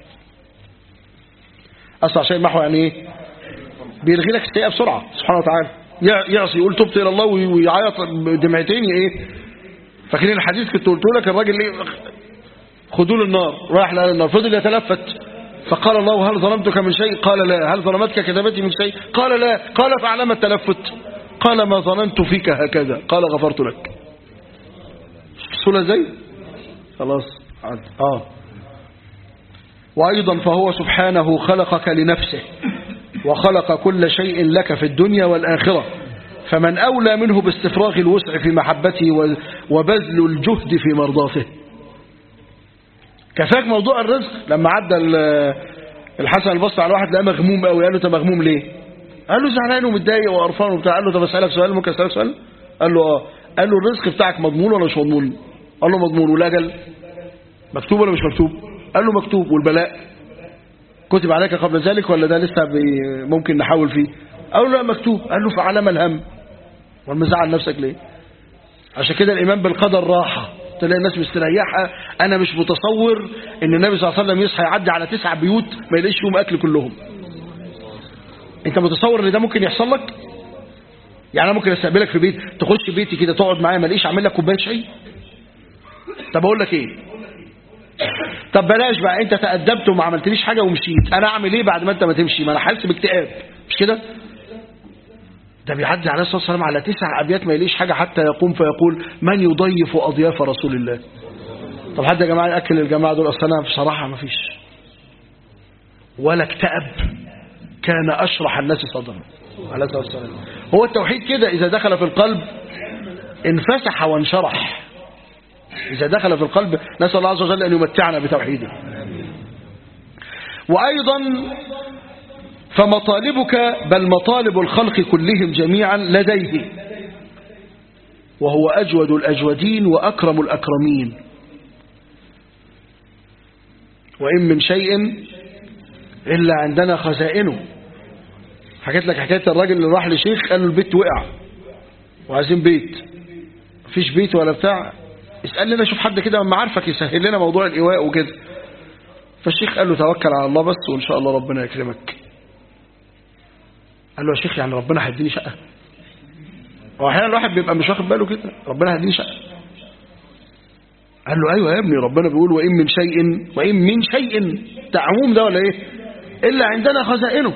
أسرع شيء محوى يعني إيه بيلغي لك السيئة بسرعة سبحانه وتعالى يعصي يقول تبت إلى الله ويعيط بدمعتين إيه فاكرين الحديث كنت قلت لك الراجل ايه خدوه للنار رايح للنار فضل يتلفت فقال الله هل ظلمتك من شيء قال لا هل ظلمتك كتابتي من شيء قال لا قال فعلم التلفت قال ما ظننت فيك هكذا قال غفرت لك سهولة زي خلاص عد. اه وأيضا فهو سبحانه خلقك لنفسه وخلق كل شيء لك في الدنيا والآخرة فمن أولى منه باستفراغ الوسع في محبته وبذل الجهد في مرضاته كفاك موضوع الرزق لما عدى الحسن البصري على واحد لقاه مغموم قوي قال له انت مغموم ليه قال له زعلان ومتضايق وقرفان وبتاع قال له طب اسالك سؤال ممكن اسالك سؤال قال له اه قال له الرزق بتاعك مضمون ولا مش مضمون قال له مضمون والاجل مكتوب ولا مش مكتوب قال له مكتوب والبلاء كتب عليك قبل ذلك ولا ده لسه ممكن نحاول فيه قال له لا مكتوب قال له فعلم الهم والمزعل نفسك ليه عشان كده الإيمان بالقدر راحة تلاقي الناس مستريحة أنا مش متصور إن النبي صلى الله عليه وسلم يصحى يعدي على تسع بيوت ما يلاقيش فيهم أكل كلهم أنت متصور إن ده ممكن يحصل لك يعني أنا ممكن استقبلك في بيت تخش بيتي كده تقعد معايا ما الاقيش أعمل لك كوباية شاي طب أقول لك إيه طب بلاش بقى انت تأدبت وما عملتليش حاجة ومشيت انا اعمل ايه بعد ما انت ما تمشي ما انا حاسس باكتئاب مش كده ده بيعدي عليه الصلاة والسلام على تسع أبيات ما يليش حاجة حتى يقوم فيقول من يضيف أضياف رسول الله طب حد يا جماعة يأكل الجماعة دول أصلا أنا بصراحة ما فيش ولا اكتئب كان أشرح الناس صدرا عليه الصلاة والسلام هو التوحيد كده إذا دخل في القلب انفسح وانشرح إذا دخل في القلب نسأل الله عز وجل أن يمتعنا بتوحيده وأيضا فمطالبك بل مطالب الخلق كلهم جميعا لديه وهو أجود الأجودين وأكرم الأكرمين وإن من شيء إلا عندنا خزائنه حكيت لك حكاية الراجل اللي راح لشيخ قال له البيت وقع وعايزين بيت مفيش بيت ولا بتاع اسأل لنا شوف حد كده ما عارفك يسهل لنا موضوع الإيواء وكده فالشيخ قال له توكل على الله بس وإن شاء الله ربنا يكرمك قال له يا شيخ يعني ربنا هيديني شقة هو احيانا الواحد بيبقى مش واخد باله كده ربنا هيديني شقة قال له ايوه يا ابني ربنا بيقول وان من شيء وان من شيء تعموم ده ولا ايه الا عندنا خزائنه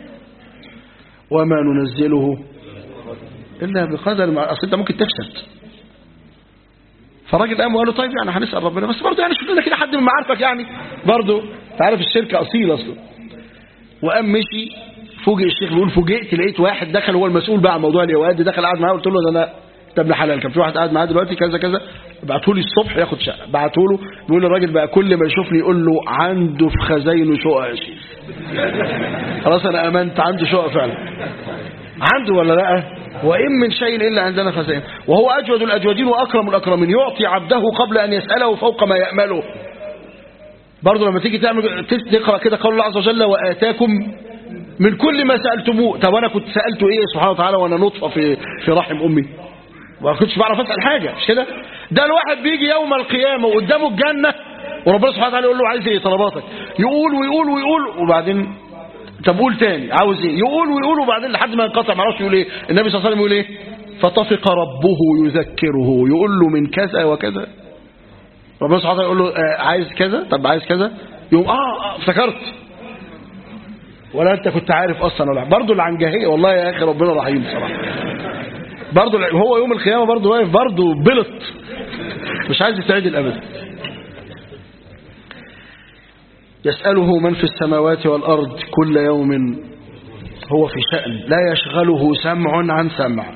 وما ننزله الا بقدر ما اصل انت ممكن تفسد فالراجل قام وقال له طيب يعني هنسال ربنا بس برضه يعني شوف لنا كده حد من معارفك يعني برضه انت عارف الشركه اصيل اصلا وقام مشي فوجئ الشيخ بيقول فوجئت لقيت واحد دخل هو المسؤول بقى عن موضوع اليواد دخل قعد معاه قلت له ده انا انت ابن حلال كان في واحد قاعد معاه دلوقتي كذا كذا بعته لي الصبح ياخد شقه بعته له بيقول الراجل بقى كل ما يشوفني يقول له عنده في خزاينه شقه يا شيخ خلاص انا امنت عنده شقه فعلا عنده ولا لا وإن من شيء إلا عندنا خزائن وهو أجود الأجودين وأكرم الأكرمين يعطي عبده قبل أن يسأله فوق ما يأمله برضه لما تيجي تعمل تقرأ كده قول الله عز وجل وآتاكم من كل ما سألتموه طب أنا كنت سألته إيه سبحانه وتعالى وأنا نطفة في في رحم أمي ما كنتش بعرف أسأل حاجة مش كده ده الواحد بيجي يوم القيامة وقدامه الجنة وربنا سبحانه وتعالى يقول له عايز ايه طلباتك يقول ويقول ويقول وبعدين طب قول تاني عاوز ايه يقول ويقول وبعدين لحد ما ينقطع ما اعرفش يقول ايه النبي صلى الله عليه وسلم يقول ايه فطفق ربه يذكره يقول له من كذا وكذا ربنا سبحانه وتعالى يقول له آه عايز كذا طب عايز كذا يقوم اه, آه افتكرت ولا انت كنت عارف اصلا ولا برضه العنجهيه والله يا اخي ربنا رحيم بصراحه برضه هو يوم القيامه برضه واقف برضه بلط مش عايز يتعدل ابدا يسأله من في السماوات والأرض كل يوم هو في شأن لا يشغله سمع عن سمع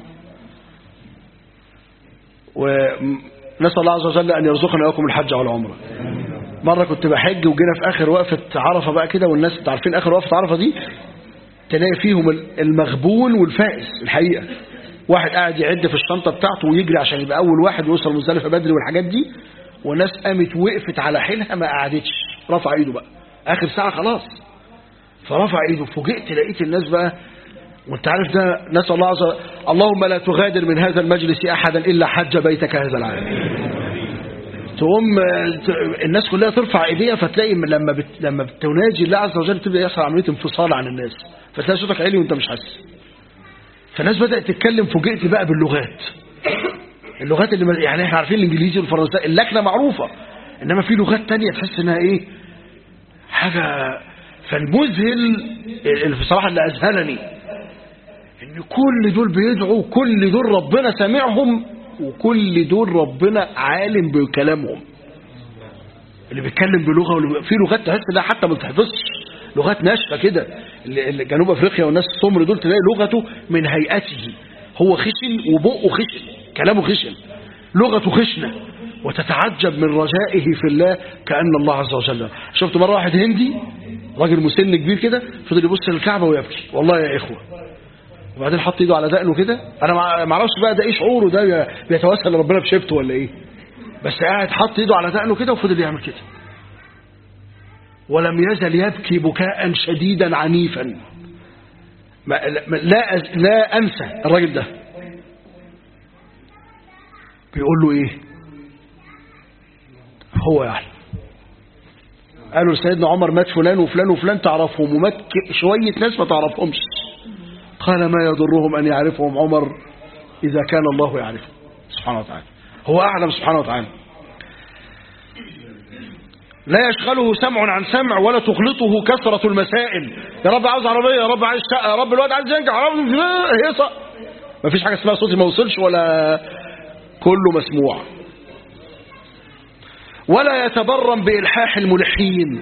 ونسأل الله عز وجل أن يرزقنا لكم الحج والعمرة مرة كنت بحج وجينا في آخر وقفة عرفة بقى كده والناس انتوا عارفين آخر وقفة عرفة دي تلاقي فيهم المغبون والفائز الحقيقة واحد قاعد يعد في الشنطة بتاعته ويجري عشان يبقى أول واحد ويوصل مزدلفة بدري والحاجات دي وناس قامت وقفت على حيلها ما قعدتش رفع ايده بقى اخر ساعة خلاص فرفع ايده فوجئت لقيت الناس بقى وانت عارف ده نسأل الله عز وجل اللهم لا تغادر من هذا المجلس احدا الا حج بيتك هذا العام تقوم الناس كلها ترفع ايديها فتلاقي لما بت... لما بتناجي الله عز وجل تبدا يحصل عمليه انفصال عن الناس فتلاقي صوتك عالي وانت مش حاسس فالناس بدات تتكلم فوجئت بقى باللغات اللغات اللي يعني احنا عارفين الانجليزي والفرنسي اللكنه معروفه انما في لغات تانية تحس انها ايه حاجه فالمذهل اللي بصراحه اللي اذهلني ان كل دول بيدعوا كل دول ربنا سامعهم وكل دول ربنا عالم بكلامهم اللي بيتكلم بلغه واللي في لغات تحس انها حتى ما بتحفظش لغات ناشفه كده اللي جنوب افريقيا والناس السمر دول تلاقي لغته من هيئته هو خشن وبقه خشن كلامه خشن لغته خشنة وتتعجب من رجائه في الله كأن الله عز وجل شفت مرة واحد هندي راجل مسن كبير كده فضل يبص للكعبة ويبكي والله يا إخوة وبعدين حط ايده على دقنه كده انا ما اعرفش بقى ده ايه شعوره ده بيتوسل لربنا بشبته ولا ايه بس قاعد حط ايده على دقنه كده وفضل يعمل كده ولم يزل يبكي بكاء شديدا عنيفا ما لا لا انسى الراجل ده بيقول له ايه هو يعلم قالوا لسيدنا عمر مات فلان وفلان وفلان تعرفهم ومات شوية ناس ما تعرفهمش قال ما يضرهم أن يعرفهم عمر إذا كان الله يعرفهم سبحانه وتعالى هو أعلم سبحانه وتعالى لا يشغله سمع عن سمع ولا تخلطه كثرة المسائل يا رب عاوز عربية يا رب عايز شقة يا رب الواد عايز ينجح يا رب هيصة ما فيش حاجة اسمها صوتي ما وصلش ولا كله مسموع ولا يتبرم بإلحاح الملحين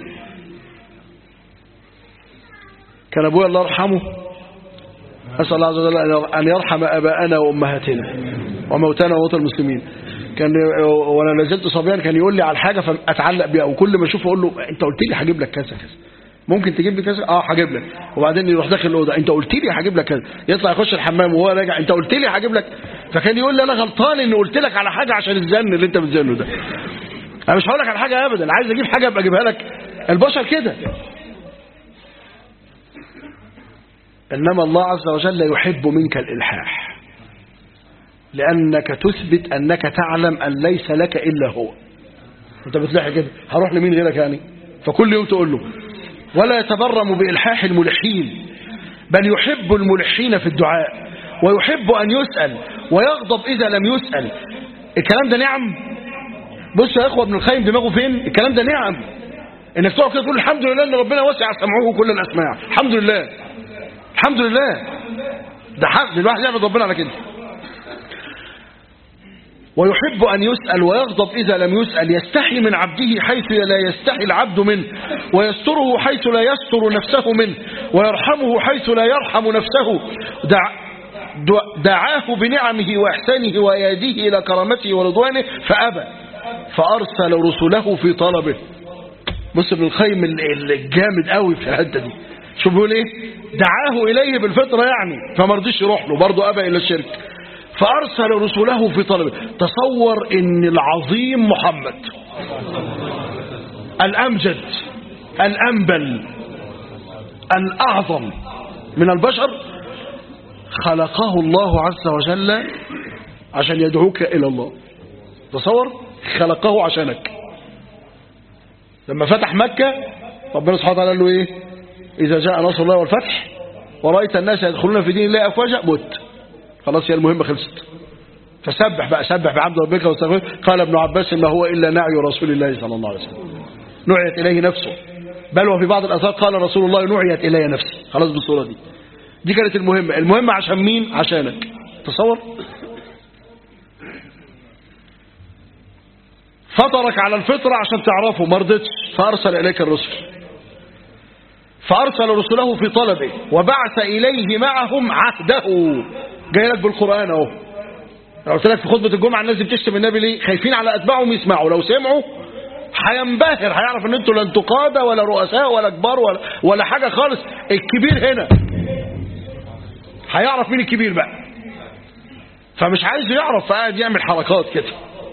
كان أبويا الله يرحمه أسأل الله عز وجل أن يرحم أباءنا وأمهاتنا وموتانا وموتى المسلمين كان وانا نزلت صبيان كان يقول لي على حاجه فاتعلق بيها وكل ما اشوفه اقول له انت قلت لي هجيب لك كذا كذا ممكن تجيب لي كذا اه هجيب لك وبعدين يروح داخل الاوضه انت قلت لي هجيب لك كذا يطلع يخش الحمام وهو راجع انت قلت لي هجيب لك فكان يقول لي انا غلطان اني قلت لك على حاجه عشان الزن اللي انت بتزنه ده انا مش هقول لك على حاجه ابدا عايز اجيب حاجه ابقى اجيبها لك البشر كده انما الله عز وجل يحب منك الالحاح لأنك تثبت أنك تعلم أن ليس لك إلا هو أنت بتلاحي كده هروح لمين غيرك يعني فكل يوم تقول له ولا يتبرم بإلحاح الملحين بل يحب الملحين في الدعاء ويحب أن يسأل ويغضب إذا لم يسأل الكلام ده نعم بص يا إخوة ابن الخيم دماغه فين الكلام ده نعم انك تقعد كده تقول الحمد لله ان ربنا وسع سمعه كل الاسماع الحمد لله الحمد لله ده حق الواحد يعبد ربنا على كده ويحب أن يسأل ويغضب إذا لم يسأل يستحي من عبده حيث لا يستحي العبد منه ويستره حيث لا يستر نفسه منه ويرحمه حيث لا يرحم نفسه دع دعاه بنعمه وإحسانه وإياده إلى كرامته ورضوانه فأبى فأرسل رسله في طلبه بص ابن الخيم الجامد قوي في الحته دي شوف بيقول ايه دعاه اليه بالفطره يعني فما رضيش يروح له برضه ابى الى الشرك فأرسل رسله في طلبه تصور ان العظيم محمد الأمجد الأنبل الأعظم من البشر خلقه الله عز وجل عشان يدعوك إلى الله تصور خلقه عشانك لما فتح مكة ربنا سبحانه وتعالى قال له ايه إذا جاء نصر الله والفتح ورأيت الناس يدخلون في دين الله أفواجا مت خلاص هي المهمة خلصت فسبح بقى سبح بعبد ربك واستغفر قال ابن عباس ما هو إلا نعي رسول الله صلى الله عليه وسلم نعيت إليه نفسه بل وفي بعض الأثار قال رسول الله نعيت إلي نفسي خلاص بالصورة دي دي كانت المهمة المهمة عشان مين عشانك تصور فطرك على الفطرة عشان تعرفه ما رضتش فأرسل إليك الرسل فأرسل رسله في طلبه وبعث إليه معهم عهده جاي لك بالقرآن اهو انا قلت لك في خطبة الجمعة الناس دي بتشتم النبي ليه خايفين على أتباعهم يسمعوا لو سمعوا هينبهر هيعرف ان انتوا لا انتوا قادة ولا رؤساء ولا كبار ولا, ولا حاجة خالص الكبير هنا هيعرف مين الكبير بقى فمش عايز يعرف فقاعد يعمل حركات كده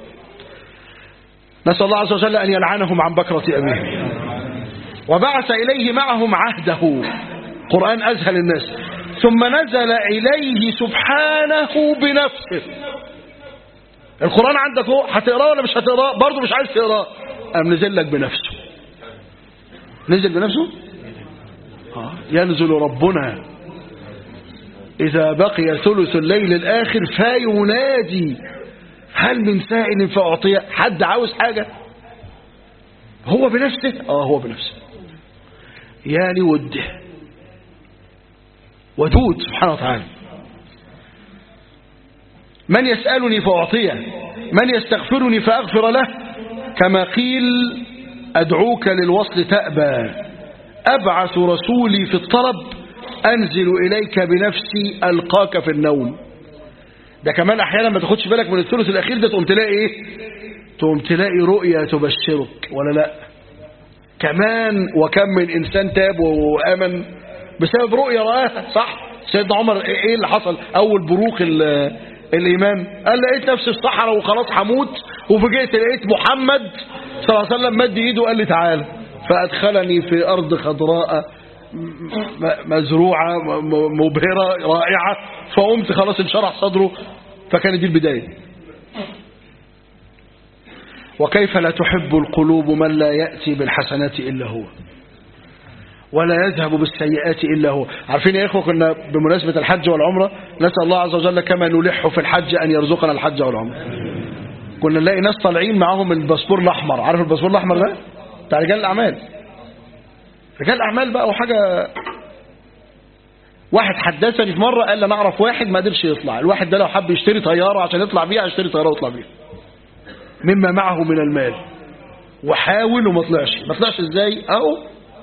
نسأل الله عز وجل أن يلعنهم عن بكرة أبيه وبعث إليه معهم عهده قرآن أذهل الناس ثم نزل إليه سبحانه بنفسه القرآن عندك هو هتقراه ولا مش هتقراه برضه مش عايز تقراه قام نزل لك بنفسه نزل بنفسه آه. ينزل ربنا إذا بقي ثلث الليل الآخر فينادي هل من سائل فأعطيه حد عاوز حاجة هو بنفسه آه هو بنفسه يا لوده ودود سبحانه وتعالى من يسألني فأعطيه من يستغفرني فأغفر له كما قيل أدعوك للوصل تأبى أبعث رسولي في الطلب أنزل إليك بنفسي ألقاك في النوم ده كمان أحيانا ما تاخدش بالك من الثلث الأخير ده تقوم تلاقي إيه تقوم تلاقي رؤيا تبشرك ولا لا كمان وكم من إنسان تاب وآمن بسبب رؤيا رآها صح سيدنا عمر إيه اللي حصل أول بروق الإيمان قال لقيت نفسي في الصحراء وخلاص هموت وفجئت لقيت محمد صلى الله عليه وسلم مد إيده وقال لي تعالى فأدخلني في أرض خضراء مزروعة مبهرة رائعة فقمت خلاص انشرح صدره فكانت دي البداية وكيف لا تحب القلوب من لا يأتي بالحسنات إلا هو ولا يذهب بالسيئات إلا هو عارفين يا إخوة كنا بمناسبة الحج والعمرة نسأل الله عز وجل كما نلح في الحج أن يرزقنا الحج والعمرة كنا نلاقي ناس طالعين معاهم الباسبور الأحمر عارف الباسبور الأحمر ده بتاع رجال الأعمال رجال الأعمال بقى وحاجة واحد حدثني في مرة قال لي أنا أعرف واحد ما قدرش يطلع الواحد ده لو حب يشتري طيارة عشان يطلع بيها يشتري طيارة ويطلع بيها مما معه من المال وحاول وما طلعش ما طلعش ازاي اهو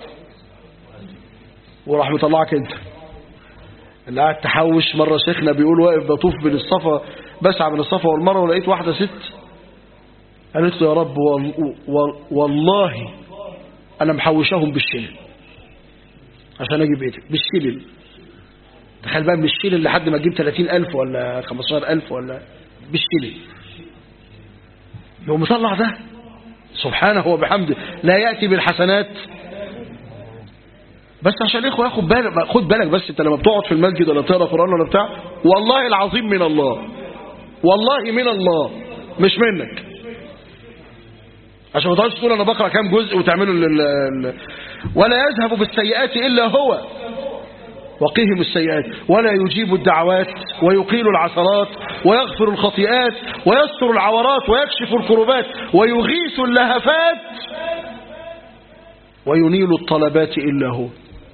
وراح مطلعك انت اللي قاعد تحوش مرة شيخنا بيقول واقف بطوف بين الصفا بسعى بين الصفا والمروه ولقيت واحدة ست قالت له يا رب وال وال والله انا محوشاهم بالشلل عشان اجيب ايدك بالشلل تخيل بقى من الشلل لحد ما تجيب 30000 ولا 15000 ولا بالشلل يقوم مطلع ده سبحانه وبحمده لا يأتي بالحسنات بس عشان اخوة ياخد بالك خد بالك بس انت لما بتقعد في المسجد ولا بتقرا قران ولا بتاع والله العظيم من الله والله من الله مش منك عشان ما تقعدش تقول انا بقرا كام جزء وتعملوا ال ال ولا يذهب بالسيئات الا هو وقيهم السيئات ولا يجيب الدعوات ويقيل العثرات ويغفر الخطيئات ويستر العورات ويكشف الكربات ويغيث اللهفات وينيل الطلبات إلا هو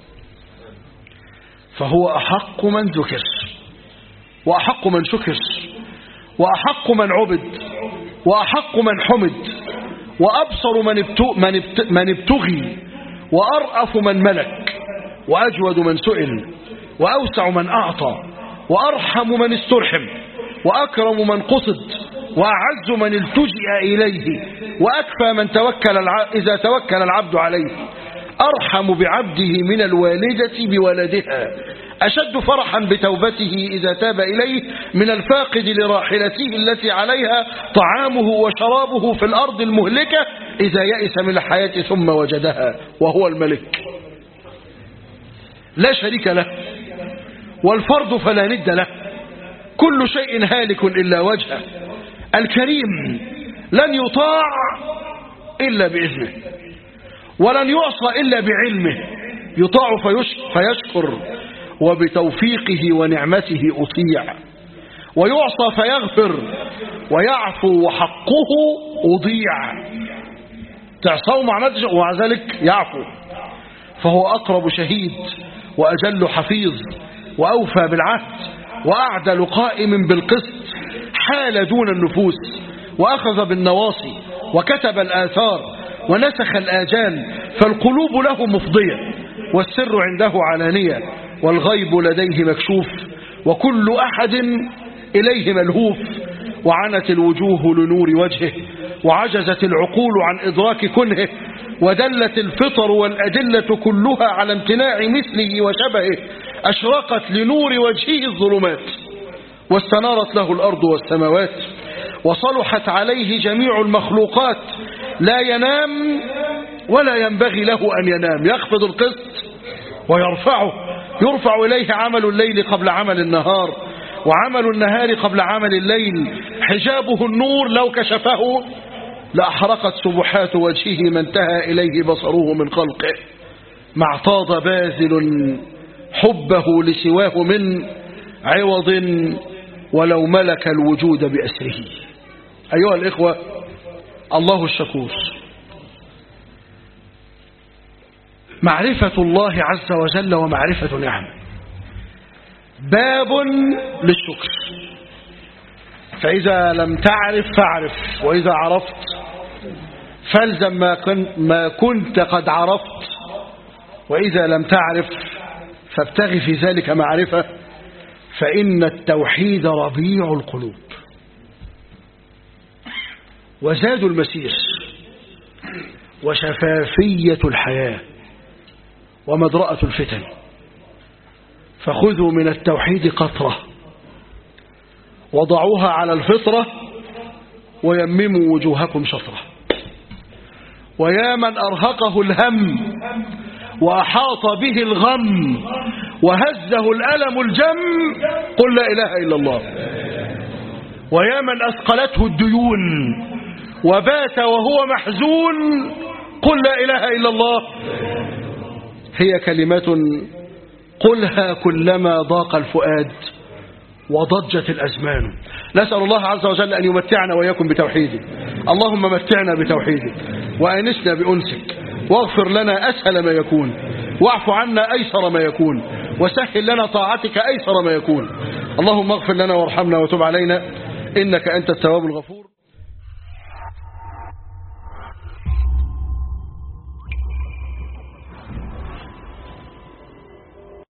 فهو أحق من ذكر وأحق من شكر وأحق من عبد وأحق من حمد وأبصر من, ابتو من, ابت من ابتغي وأرأف من ملك وأجود من سئل وأوسع من أعطى وأرحم من استرحم وأكرم من قصد وأعز من التجئ إليه وأكفى من توكل الع... إذا توكل العبد عليه أرحم بعبده من الوالدة بولدها أشد فرحا بتوبته إذا تاب إليه من الفاقد لراحلته التي عليها طعامه وشرابه في الأرض المهلكة إذا يئس من الحياة ثم وجدها وهو الملك لا شريك له والفرد فلا ند له كل شيء هالك إلا وجهه الكريم لن يطاع إلا بإذنه ولن يعصى إلا بعلمه يطاع فيشكر وبتوفيقه ونعمته أطيع ويعصى فيغفر ويعفو وحقه أضيع تعصوا مع ومع ذلك يعفو فهو أقرب شهيد وأجل حفيظ وأوفى بالعهد وأعدل قائم بالقسط حال دون النفوس وأخذ بالنواصي وكتب الآثار ونسخ الآجال فالقلوب له مفضية والسر عنده علانية والغيب لديه مكشوف وكل أحد إليه ملهوف وعنت الوجوه لنور وجهه وعجزت العقول عن إدراك كنهه ودلت الفطر والأدلة كلها على امتناع مثله وشبهه أشرقت لنور وجهه الظلمات واستنارت له الأرض والسماوات وصلحت عليه جميع المخلوقات لا ينام ولا ينبغي له أن ينام يخفض القسط ويرفعه يرفع إليه عمل الليل قبل عمل النهار وعمل النهار قبل عمل الليل حجابه النور لو كشفه لأحرقت سبحات وجهه ما انتهى إليه بصره من خلقه ما اعتاض باذل حبه لسواه من عوض ولو ملك الوجود بأسره أيها الإخوة الله الشكور معرفة الله عز وجل ومعرفة نعمه باب للشكر فإذا لم تعرف فاعرف وإذا عرفت فالزم ما, كن ما كنت قد عرفت وإذا لم تعرف فابتغي في ذلك معرفة فإن التوحيد ربيع القلوب وزاد المسير وشفافية الحياة ومدرأة الفتن فخذوا من التوحيد قطرة وضعوها على الفطرة ويمموا وجوهكم شطرة ويا من أرهقه الهم وأحاط به الغم وهزه الألم الجم قل لا إله إلا الله ويا من أثقلته الديون وبات وهو محزون قل لا إله إلا الله هي كلمات قلها كلما ضاق الفؤاد وضجت الأزمان نسأل الله عز وجل أن يمتعنا وإياكم بتوحيده اللهم متعنا بتوحيدك وأنسنا بأنسك واغفر لنا أسهل ما يكون واعف عنا أيسر ما يكون وسهل لنا طاعتك أيسر ما يكون اللهم اغفر لنا وارحمنا وتب علينا إنك أنت التواب الغفور